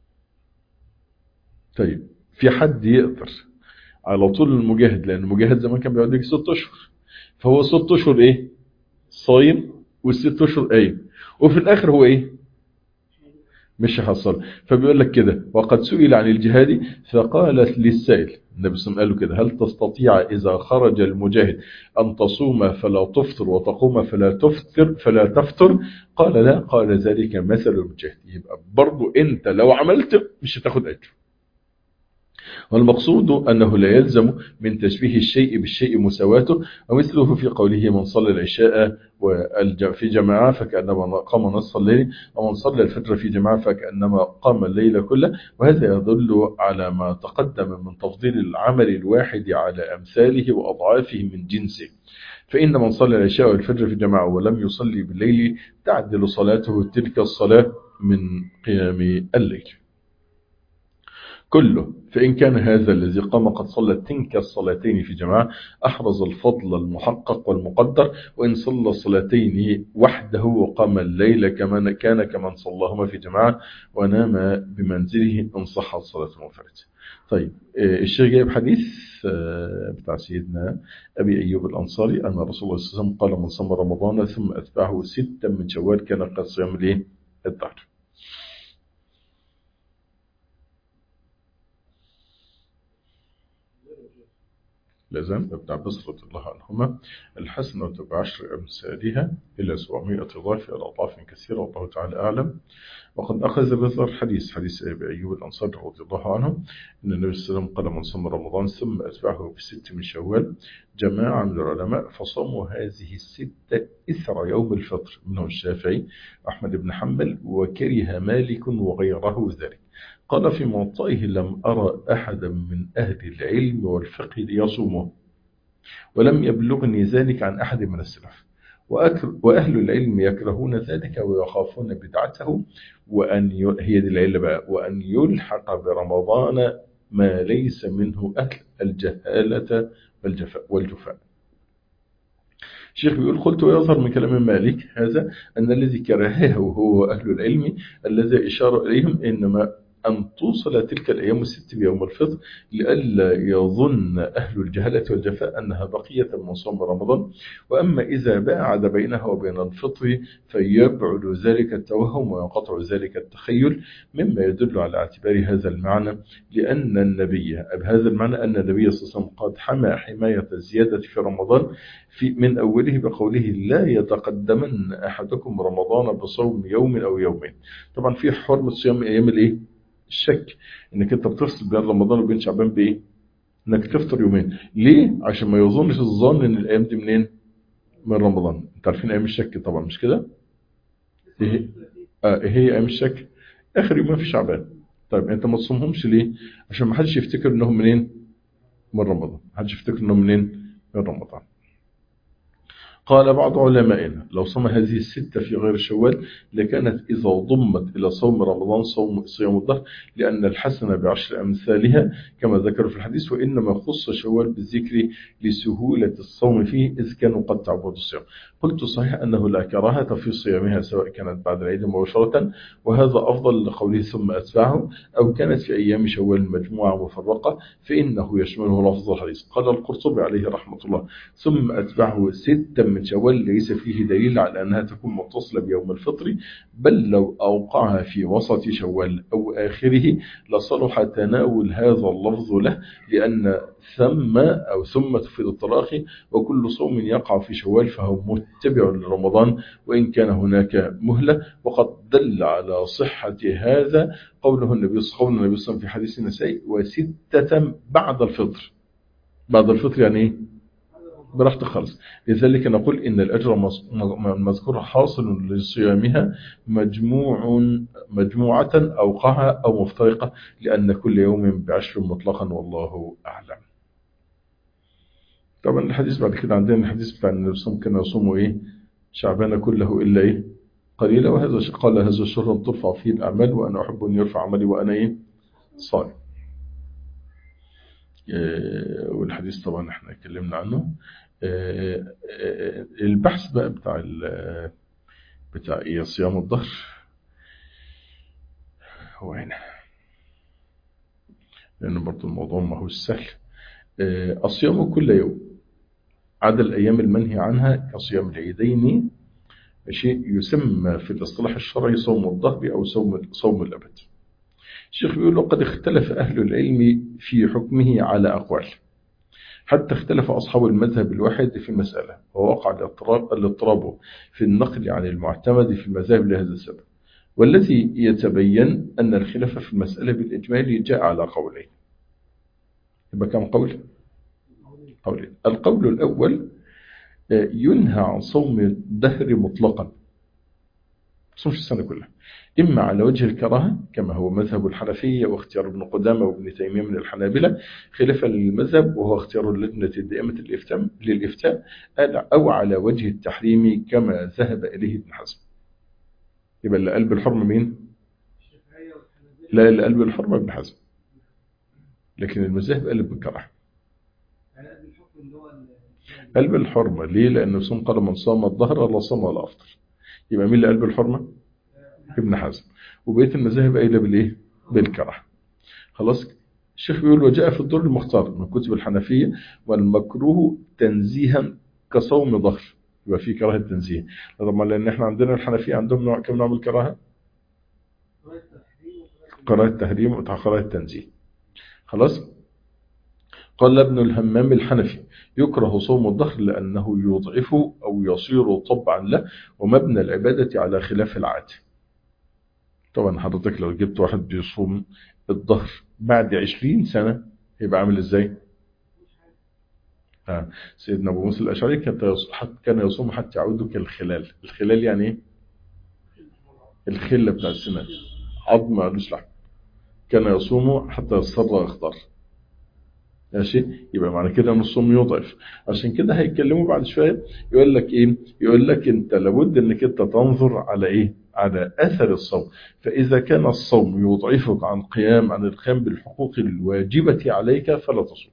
طيب في حد يقدر على طول المجاهد لأن المجاهد زمان كان بيقعد لك ست أشهر فهو ست أشهر إيه صايم والست أشهر قايم وفي الآخر هو إيه مش هيحصل فبيقول لك كده وقد سئل عن الجهاد فقالت للسائل النبي صلى الله عليه وسلم قال له كده هل تستطيع إذا خرج المجاهد أن تصوم فلا تفطر وتقوم فلا تفطر فلا تفطر قال لا قال ذلك مثل المجاهد يبقى برضو أنت لو عملت مش هتاخد أجر والمقصود أنه لا يلزم من تشبيه الشيء بالشيء مساواته ومثله في قوله من صلى العشاء والج- في جماعة فكأنما قام نصف الليل ومن صلى الفجر في جماعة فكأنما قام الليل كله وهذا يدل على ما تقدم من تفضيل العمل الواحد على أمثاله وأضعافه من جنسه فإن من صلى العشاء والفجر في جماعة ولم يصلي بالليل تعدل صلاته تلك الصلاة من قيام الليل كله فإن كان هذا الذي قام قد صلى تلك الصلاتين في جماعة أحرز الفضل المحقق والمقدر وإن صلى الصلاتين وحده وقام الليل كما كان كمن صلاهما في جماعة ونام بمنزله إن صحت صلاة المنفرد طيب آه، الشيخ جايب حديث آه، بتاع سيدنا أبي أيوب الأنصاري أن رسول الله صلى الله عليه وسلم قال من صام رمضان ثم أتبعه ستا من شوال كان قد صيام ليه الدهر لازم ابن عباس رضي الله عنهما الحسنة بعشر أمثالها إلى 700 ضعف إلى أضعاف كثيرة والله تعالى أعلم وقد أخذ بذر حديث حديث أبي أيوب الأنصاري رضي الله عنه أن النبي صلى الله عليه وسلم قال من صام رمضان ثم أتبعه بست من شوال جماعة من العلماء فصاموا هذه الستة إثر يوم الفطر منهم الشافعي أحمد بن حنبل وكره مالك وغيره ذلك قال في موطئه لم أرى أحدا من أهل العلم والفقه يصومه ولم يبلغني ذلك عن أحد من السلف وأكر وأهل العلم يكرهون ذلك ويخافون بدعته وأن ي... هي دي العلة بقى وأن يلحق برمضان ما ليس منه أهل الجهالة والجفاء والجفاء الشيخ بيقول قلت ويظهر من كلام مالك هذا أن الذي كرهه هو أهل العلم الذي إشار إليهم إنما أن توصل تلك الأيام الست بيوم الفطر لئلا يظن أهل الجهلة والجفاء أنها بقية من صوم رمضان وأما إذا باعد بينها وبين الفطر فيبعد ذلك التوهم وينقطع ذلك التخيل مما يدل على اعتبار هذا المعنى لأن النبي بهذا المعنى أن النبي صلى الله عليه وسلم قد حمى حماية الزيادة في رمضان في من أوله بقوله لا يتقدمن أحدكم رمضان بصوم يوم أو يومين طبعا في حرمة صيام أيام الإيه؟ الشك انك انت بتفصل بين رمضان وبين شعبان بايه انك تفطر يومين ليه عشان ما يظنش الظن ان الايام دي منين من رمضان انت عارفين ايام الشك طبعا مش كده ايه آه إيه هي ايام الشك اخر يومين في شعبان طيب انت ما تصومهمش ليه عشان ما حدش يفتكر انهم منين من رمضان ما حدش يفتكر انهم منين من رمضان قال بعض علمائنا لو صام هذه الستة في غير شوال لكانت إذا ضمت إلى صوم رمضان صوم صيام الظهر لأن الحسنة بعشر أمثالها كما ذكر في الحديث وإنما خص شوال بالذكر لسهولة الصوم فيه إذ كانوا قد تعبدوا الصيام قلت صحيح أنه لا كراهة في صيامها سواء كانت بعد العيد مباشرة وهذا أفضل لقوله ثم أتبعه أو كانت في أيام شوال مجموعة مفرقة فإنه يشمله لفظ الحديث قال القرطبي عليه رحمة الله ثم أتبعه ستا من شوال ليس فيه دليل على أنها تكون متصلة بيوم الفطر بل لو أوقعها في وسط شوال أو آخره لصلح تناول هذا اللفظ له لأن ثم أو ثم تفيد التراخي وكل صوم يقع في شوال فهو متبع لرمضان وإن كان هناك مهلة وقد دل على صحة هذا قوله النبي صلى الله عليه وسلم في حديث النسائي وستة بعد الفطر بعد الفطر يعني ايه براحتك خالص لذلك نقول إن الأجر المذكور حاصل لصيامها مجموع مجموعة أوقعها أو مفترقة لأن كل يوم بعشر مطلقا والله أعلم طبعا الحديث بعد كده عندنا الحديث بتاع النبي صلى الله عليه وسلم كان يصوم إيه شعبان كله إلا إيه قليلا وهذا قال هذا الشهر ترفع فيه الأعمال وأنا أحب أن يرفع عملي وأنا إيه صائم والحديث طبعا احنا اتكلمنا عنه البحث بقى بتاع بتاع ايه صيام الظهر هو هنا لأن برضو الموضوع ما هو سهل الصيام كل يوم عدا الأيام المنهي عنها كصيام العيدين شيء يسمى في الاصطلاح الشرعي صوم الظهر أو صوم صوم الأبد الشيخ بيقول وقد اختلف أهل العلم في حكمه على أقوال حتى اختلف أصحاب المذهب الواحد في المسألة ووقع الاضطراب الاضطراب في النقل عن المعتمد في المذاهب لهذا السبب والذي يتبين أن الخلاف في المسألة بالإجمال جاء على قولين يبقى كم قول؟ قولين القول الأول ينهى عن صوم الدهر مطلقا صومش السنة كلها إما على وجه الكراهة كما هو مذهب الحنفية واختيار ابن قدامة وابن تيمية من الحنابلة خلافا للمذهب وهو اختيار اللجنة الدائمة للإفتاء أو على وجه التحريم كما ذهب إليه ابن حزم يبقى اللي قلب الحرمة مين؟ لا اللي قلب الحرمة ابن حزم لكن المذاهب قلب بالكراهة قلب الحرمة ليه؟ لأن صوم قال من صام الظهر لا صام ولا أفطر يبقى مين اللي قلب الحرمة؟ ابن حزم وبقيه المذاهب قايله بالايه بالكراهه خلاص الشيخ بيقول وجاء في الدر المختار من كتب الحنفيه والمكروه تنزيها كصوم ظهر يبقى في كراهه تنزيه طبعا لان احنا عندنا الحنفيه عندهم نوع كم نوع من الكراهه كراهه تحريم وكراهه تنزيه خلاص قال ابن الهمام الحنفي يكره صوم الظهر لأنه يضعف أو يصير طبعا له ومبنى العبادة على خلاف العادة طبعا حضرتك لو جبت واحد بيصوم الظهر بعد عشرين سنة يبقى عامل ازاي آه. سيدنا أبو موسى الأشعري كان يصوم حتى يعود كالخلال الخلال يعني ايه الخلة بتاع السنان عظم مالوش لحم كان يصوم حتى يصر أخضر ماشي يبقى معنى كده ان الصوم يضعف عشان كده هيتكلموا بعد شويه يقول لك ايه يقول لك انت لابد انك انت تنظر على ايه على أثر الصوم فإذا كان الصوم يضعفك عن قيام عن القيام بالحقوق الواجبة عليك فلا تصوم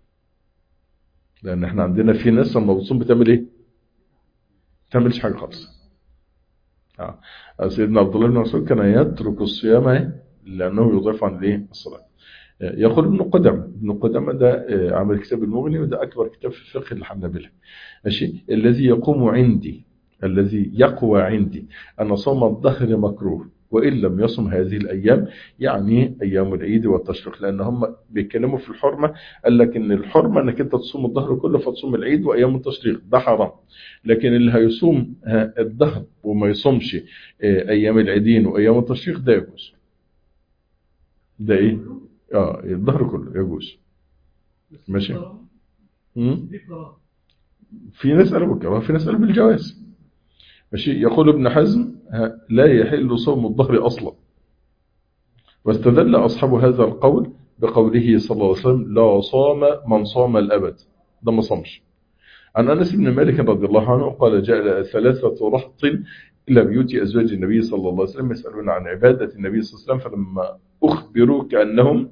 لأن احنا عندنا في ناس لما بتصوم بتعمل ايه تعملش حاجة خالص آه. سيدنا عبد الله بن مسعود كان يترك الصيام إيه؟ لأنه يضعف عن الايه الصلاة آه، يقول ابن قدامة ابن قدامة ده آه، عمل كتاب المغني وده أكبر كتاب في فقه الحنابلة ماشي الذي يقوم عندي الذي يقوى عندي أن صوم الظهر مكروه وإن لم يصم هذه الأيام يعني أيام العيد والتشريق لأن هم بيتكلموا في الحرمة قال لك إن الحرمة أنك أنت تصوم الظهر كله فتصوم العيد وأيام التشريق ده حرام لكن اللي هيصوم ها، الظهر وما يصومش آه، أيام العيدين وأيام التشريق ده يجوز ده إيه؟ آه الظهر كله يجوز بس ماشي. دي قرار- مم؟ دي قرار. في ناس قالوا بالكراهه في ناس قالوا بالجواز ماشي يقول ابن حزم ها، لا يحل صوم الظهر اصلا واستدل اصحاب هذا القول بقوله صلى الله عليه وسلم لا صام من صام الابد ده ما صامش عن انس بن مالك رضي الله عنه قال جاء ثلاثه رهط الى بيوت ازواج النبي صلى الله عليه وسلم يسالون عن عباده النبي صلى الله عليه وسلم فلما اخبروا كانهم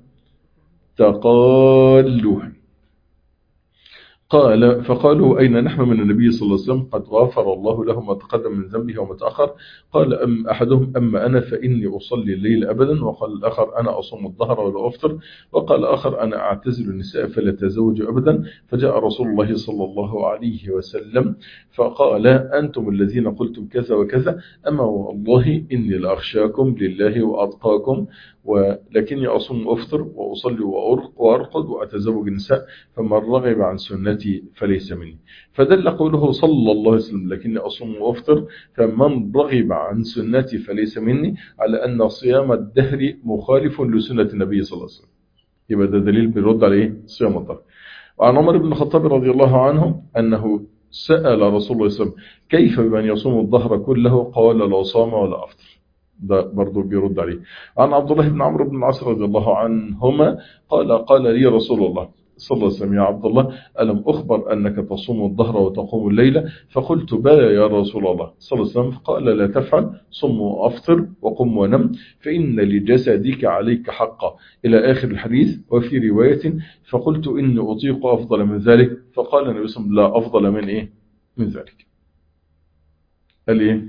تقالوها قال فقالوا أين نحن من النبي صلى الله عليه وسلم قد غفر الله له ما تقدم من ذنبه وما تأخر قال أم أحدهم أما أنا فإني أصلي الليل أبدا وقال الآخر أنا أصوم الظهر ولا أفطر وقال آخر أنا أعتزل النساء فلا تزوج أبدا فجاء رسول الله صلى الله عليه وسلم فقال أنتم الذين قلتم كذا وكذا أما والله إني لأخشاكم لله وأتقاكم ولكني أصوم وأفطر وأصلي وأرق وأرقد وأتزوج النساء فمن رغب عن سنتي فليس مني فدل قوله صلى الله عليه وسلم لكني أصوم وأفطر فمن رغب عن سنتي فليس مني على أن صيام الدهر مخالف لسنة النبي صلى الله عليه وسلم يبقى ده دليل بيرد على إيه؟ صيام الدهر وعن عمر بن الخطاب رضي الله عنه أنه سأل رسول الله صلى الله عليه وسلم كيف بمن يصوم الظهر كله قال لا صام ولا أفطر ده برضو بيرد عليه عن عبد الله بن عمرو بن العاص رضي الله عنهما قال قال لي رسول الله صلى الله عليه وسلم يا عبد الله ألم أخبر أنك تصوم الظهر وتقوم الليلة فقلت بلى يا رسول الله صلى الله عليه وسلم قال لا تفعل صم وأفطر وقم ونم فإن لجسدك عليك حقا إلى آخر الحديث وفي رواية فقلت إني أطيق أفضل من ذلك فقال النبي صلى الله عليه وسلم لا أفضل من إيه من ذلك قال إيه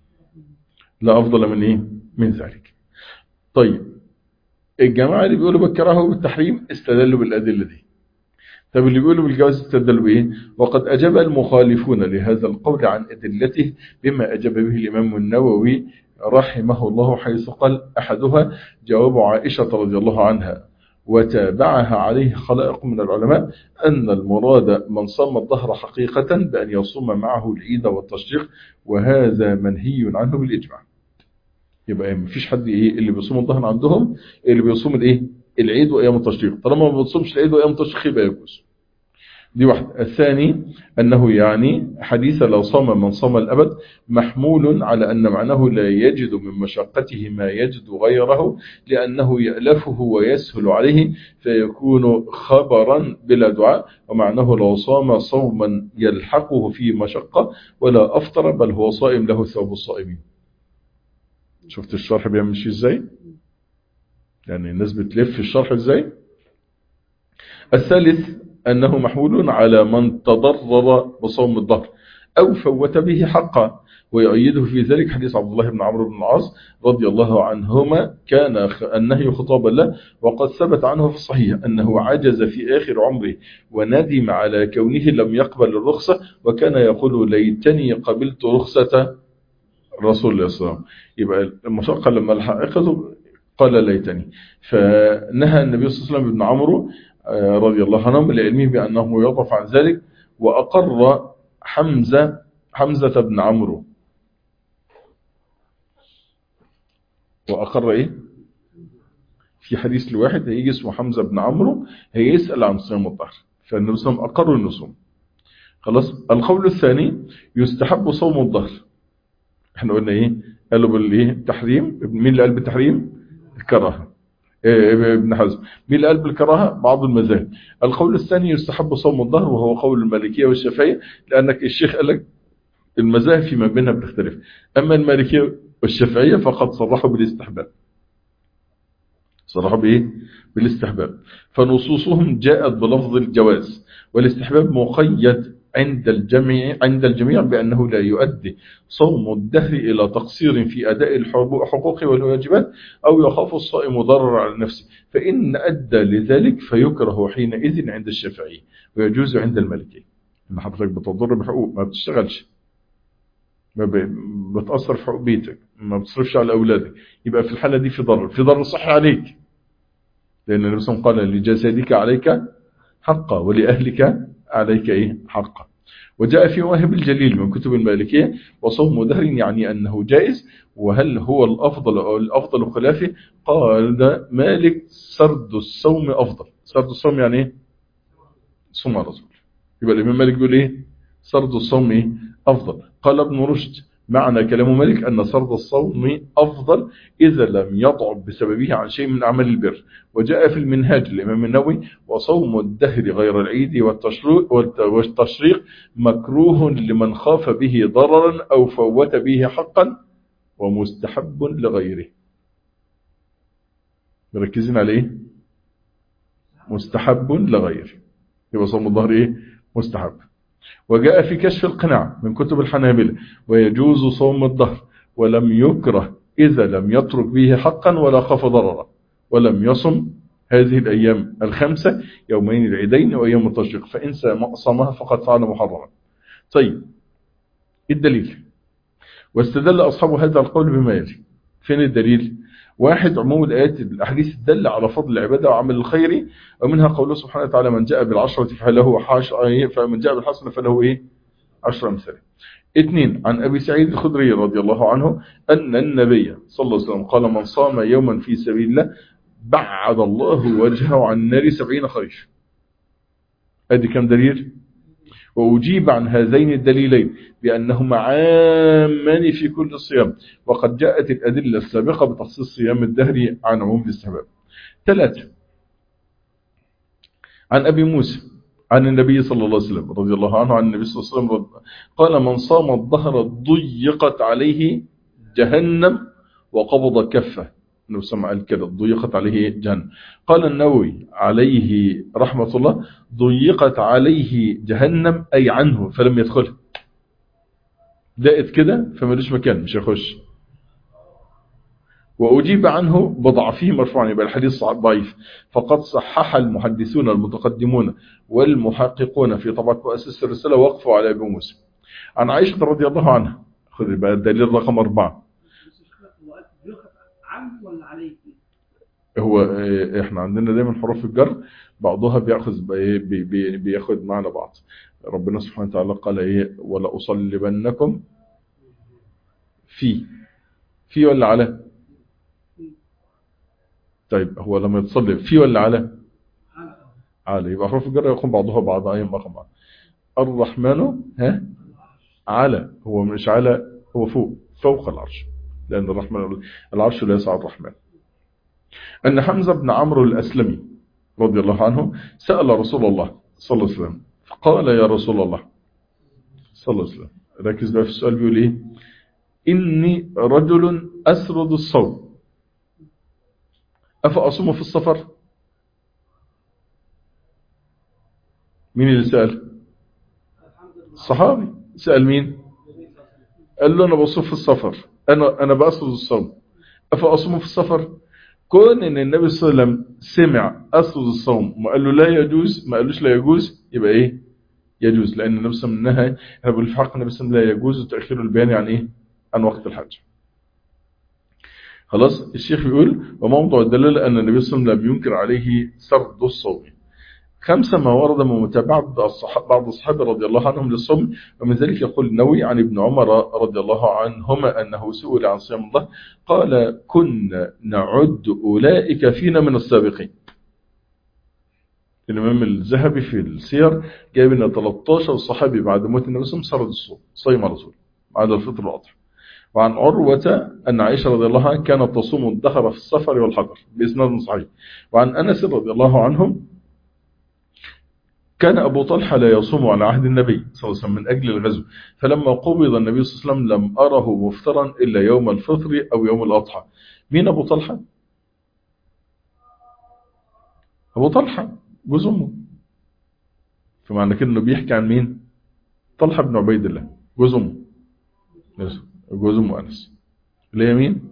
لا أفضل من إيه من ذلك طيب الجماعة اللي بيقولوا بالكراهة وبالتحريم استدلوا بالأدلة دي طب اللي بيقولوا بالجواز استدلوا بإيه وقد أجاب المخالفون لهذا القول عن أدلته بما أجاب به الإمام النووي رحمه الله حيث قال أحدها جواب عائشة رضي الله عنها وتابعها عليه خلائق من العلماء أن المراد من صام الظهر حقيقة بأن يصوم معه العيد والتشريق وهذا منهي عنه بالإجماع يبقى مفيش حد ايه اللي بيصوم الظهر عندهم اللي بيصوم الايه العيد وايام التشريق طالما ما بتصومش العيد وايام التشريق يبقى يجوز دي واحدة الثاني أنه يعني حديث لو صام من صام الأبد محمول على أن معناه لا يجد من مشقته ما يجد غيره لأنه يألفه ويسهل عليه فيكون خبرا بلا دعاء ومعناه لو صام صوما يلحقه في مشقة ولا أفطر بل هو صائم له ثواب الصائمين شفت الشرح بيمشي ازاي يعني الناس بتلف الشرح ازاي الثالث أنه محمول على من تضرر بصوم الظهر أو فوت به حقا ويؤيده في ذلك حديث عبد الله بن عمرو بن العاص رضي الله عنهما كان النهي خطابا له وقد ثبت عنه في الصحيح أنه عجز في آخر عمره وندم على كونه لم يقبل الرخصة وكان يقول ليتني قبلت رخصة رسول الله صلى الله عليه وسلم يبقى المشقة لما لحقته قال ليتني فنهى النبي صلى الله عليه وسلم ابن عمرو رضي الله عنه لعلمه بأنه يضف عن ذلك وأقر حمزة حمزة بن عمرو وأقر إيه في حديث لواحد هيجي اسمه حمزة بن عمرو هيسأل عن صيام الظهر فالنبي صلى الله عليه وسلم أقر النصوم خلاص القول الثاني يستحب صوم الظهر احنا قلنا ايه قالوا بالايه التحريم مين اللي قال بالتحريم الكراهه إيه ابن حزم مين اللي قال بالكراهه بعض المذاهب القول الثاني يستحب صوم الظهر وهو قول المالكيه والشافعيه لانك الشيخ قال لك المذاهب فيما بينها بتختلف اما المالكيه والشافعية فقد صرحوا بالاستحباب صرحوا بإيه؟ بالاستحباب فنصوصهم جاءت بلفظ الجواز والاستحباب مقيد عند الجميع عند الجميع بأنه لا يؤدي صوم الدهر إلى تقصير في أداء الحقوق والواجبات أو يخاف الصائم ضرر على نفسه فإن أدى لذلك فيكره حينئذ عند الشافعي ويجوز عند المالكي إن حضرتك بتضر بحقوق ما بتشتغلش ما ب- بتأثر في حقوق بيتك ما بتصرفش على أولادك يبقى في الحالة دي في ضرر في ضرر صحي عليك لأن النبي صلى الله عليه وسلم قال لجسدك عليك حقا ولأهلك عليك إيه حقا وجاء في واهب الجليل من كتب المالكية وصوم دهر يعني أنه جائز وهل هو الأفضل أو الأفضل خلافه قال ده مالك سرد الصوم أفضل سرد الصوم يعني إيه صوم على رسول يبقى الإمام مالك بيقول إيه سرد الصوم إيه؟ أفضل قال ابن رشد معنى كلام مالك أن سرد الصوم أفضل إذا لم يضعف بسببه عن شيء من أعمال البر وجاء في المنهاج الإمام النووي وصوم الدهر غير العيد والتشريق, والتشريق مكروه لمن خاف به ضررا أو فوت به حقا ومستحب لغيره مركزين عليه مستحب لغيره يبقى صوم الظهر إيه مستحب وجاء في كشف القناع من كتب الحنابلة ويجوز صوم الظهر ولم يكره إذا لم يترك به حقا ولا خاف ضررا ولم يصم هذه الأيام الخمسة يومين العيدين وأيام التشريق فإن صامها فقد فعل محرما طيب الدليل واستدل أصحاب هذا القول بما يلي فين الدليل واحد عموم الآيات الأحاديث تدل على فضل العبادة وعمل الخير ومنها قوله سبحانه وتعالى من جاء بالعشرة فله حاش فمن جاء بالحسنة فله إيه عشر أمثال اثنين عن أبي سعيد الخدري رضي الله عنه أن النبي صلى الله عليه وسلم قال من صام يوما في سبيل الله بعد الله وجهه عن النار سبعين خريف ادي كم دليل وأجيب عن هذين الدليلين بأنهما عامان في كل الصيام وقد جاءت الأدلة السابقة بتخصيص صيام الدهر عن عموم الاستحباب ثلاثة عن أبي موسى عن النبي صلى الله عليه وسلم رضي الله عنه عن النبي صلى الله عليه وسلم قال من صام الظهر ضيقت عليه جهنم وقبض كفه انه سمع كده ضيقت عليه جهنم قال النووي عليه رحمة الله ضيقت عليه جهنم أي عنه فلم يدخلها دقت كده فمالوش مكان مش يخش وأجيب عنه بضعفه مرفوعا يبقى الحديث ضعيف فقد صحح المحدثون المتقدمون والمحققون في طبعة مؤسسة الرسالة وقفوا على أبي موسى عن عائشة رضي الله عنها خذ بقى الدليل رقم أربعة عن ولا عليك هو احنا عندنا دايما حروف الجر بعضها بياخذ بي بي بياخذ معنى بعض ربنا سبحانه وتعالى قال ايه ولا اصلبنكم في في ولا على طيب هو لما يتصلب في ولا على على يبقى حروف الجر يكون بعضها بعض اي رقم بعض الرحمن ها على هو مش على هو فوق فوق العرش لأن الرحمن العرش لا يسع الرحمن أن حمزة بن عمرو الأسلمي رضي الله عنه سأل رسول الله صلى الله عليه وسلم فقال يا رسول الله صلى الله عليه وسلم ركز بقى في السؤال بيقول إيه إني رجل أسرد الصوم أفأصوم في السفر مين اللي سأل الصحابي سأل مين قال له أنا بصوم في السفر أنا أنا بأصل الصوم أفأصوم في السفر كون إن النبي صلى الله عليه وسلم سمع أصل الصوم وقال له لا يجوز ما قالوش لا يجوز يبقى إيه يجوز لأن النبي صلى الله عليه وسلم نهى احنا بنقول في حق النبي صلى الله عليه وسلم لا يجوز تأخير البيان عن إيه عن وقت الحج خلاص الشيخ بيقول وموضع الدلالة أن النبي صلى الله عليه وسلم لم ينكر عليه سرد الصوم خمسة ما ورد من متابعة بعض الصحابة رضي الله عنهم للصوم ومن ذلك يقول النووي عن ابن عمر رضي الله عنهما أنه سئل عن صيام الله قال كنا نعد أولئك فينا من السابقين الإمام الذهبي في السير جايب أن 13 صحابي بعد موت النبي صلى الله عليه وسلم سرد الصوم صيم على طول بعد الفطر الأضحى وعن عروة أن عائشة رضي الله عنها كانت تصوم الدهر في السفر والحضر بإسناد صحيح وعن أنس رضي الله عنهم كان أبو طلحة لا يصوم على عهد النبي صلى الله عليه وسلم من أجل الغزو فلما قبض النبي صلى الله عليه وسلم لم أره مفطرا إلا يوم الفطر أو يوم الأضحى مين أبو طلحة؟ أبو طلحة جوز أمه فمعنى كده إنه بيحكي عن مين؟ طلحة بن عبيد الله جوز أمه جوز أمه أنس اللي هي مين؟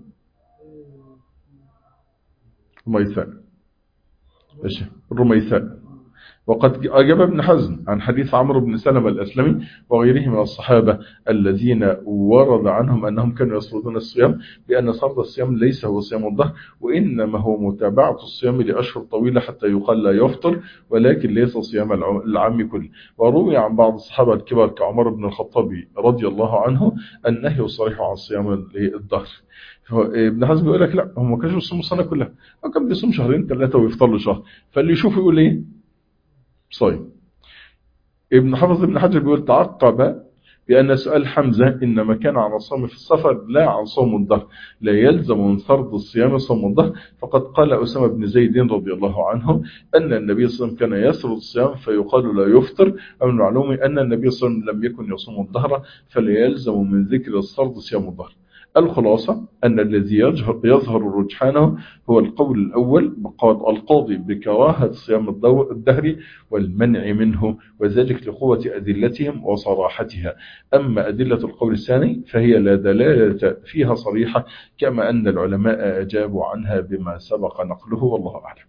رميثاء ماشي الرميثاء وقد أجاب ابن حزم عن حديث عمرو بن سلمة الأسلمي وغيره من الصحابة الذين ورد عنهم أنهم كانوا يصردون الصيام بأن صرد الصيام ليس هو صيام الظهر وإنما هو متابعة الصيام لأشهر طويلة حتى يقال لا يفطر ولكن ليس صيام العام كله وروي عن بعض الصحابة الكبار كعمر بن الخطاب رضي الله عنه النهي الصريح عن صيام الظهر ابن حزم يقول لك لا هم ما كانوش بيصوموا السنة كلها هو كان بيصوم شهرين ثلاثة ويفطر له شهر فاللي يشوف يقول ايه صايم ابن حفظ ابن حجر بيقول تعقب بأن سؤال حمزة إنما كان عن الصوم في السفر لا عن صوم الظهر لا يلزم من فرض الصيام صوم الظهر فقد قال أسامة بن زيد رضي الله عنه أن النبي صلى الله عليه وسلم كان يسرد الصيام فيقال لا يفطر ومن المعلوم أن النبي صلى الله عليه وسلم لم يكن يصوم الظهر فلا يلزم من ذكر الصرد صيام الظهر الخلاصة أن الذي يظهر رجحانه هو القول الأول القاضي بكراهة صيام الدهر والمنع منه وذلك لقوة أدلتهم وصراحتها أما أدلة القول الثاني فهي لا دلالة فيها صريحة كما أن العلماء أجابوا عنها بما سبق نقله والله أعلم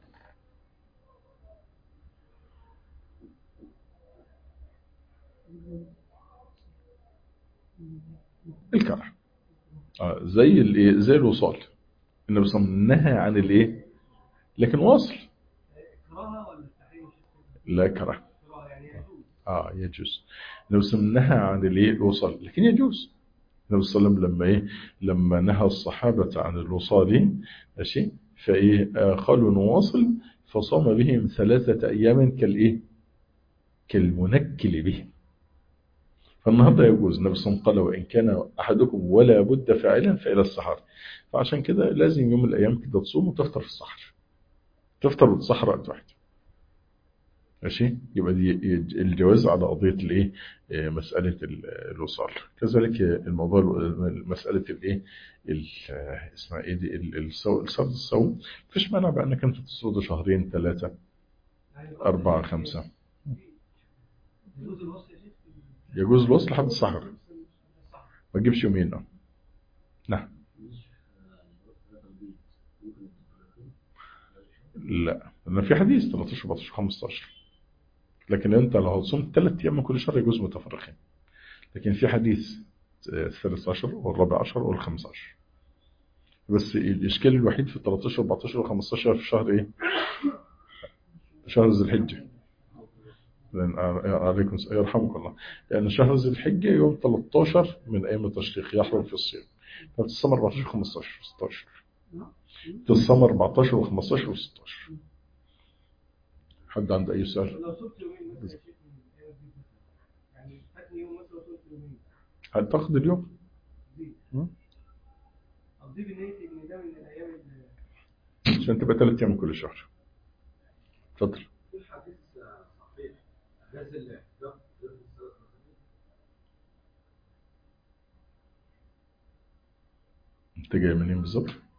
الكره آه زي الايه زي الوصال النبي صلى الله عليه وسلم نهى عن الايه لكن واصل كراهه ولا تحريم لا كره كراهه يعني يجوز اه يجوز النبي صلى الله عليه وسلم نهى عن الايه الوصال لكن يجوز النبي صلى الله عليه وسلم لما ايه لما نهى الصحابه عن الوصال ماشي فايه آه قالوا نواصل فصام بهم ثلاثه ايام كالايه كالمنكل بهم فالنهاردة يجوز النبي صلى الله عليه وسلم قال وإن كان أحدكم ولا بد فاعلا فإلى السحر فعشان كده لازم يوم من الأيام كده تصوم وتفطر في السحر تفطر وتسحر وقت واحد ماشي يبقى دي الجواز على قضية الايه مسألة الوصال كذلك الموضوع مسألة الايه اسمها ايه دي الصوم الصوم مفيش مانع بقى انك انت تصوم شهرين ثلاثة أربعة خمسة يجوز الوصل يا شيخ يجوز الوصل لحد السحر ما تجيبش يومين اه نعم لا لان في حديث 13 14 15 لكن انت لو هتصوم ثلاث ايام من كل شهر يجوز متفرقين لكن في حديث الثالث عشر والرابع عشر والخمس عشر بس الاشكال الوحيد في 13 14 و 15 في شهر ايه شهر ذي الحجه لأن عليكم يرحمك الله لأن شهر ذي الحجة يوم 13 من أيام التشريق يحرم في الصيام فبتصم 14 15 16 تصم 14 و15 و16 حد عنده أي سؤال؟ لو صمت يومين مثلا يا شيخ من الأيام دي مثلا يعني فاتني يوم مثلا وصمت يومين هتاخد اليوم؟ دي م? أقضي بنيتي إن ده من الأيام اللي عشان تبقى ثلاث أيام كل شهر اتفضل في حديث صحيح جاز الاحتجاج انت جاي منين بالظبط؟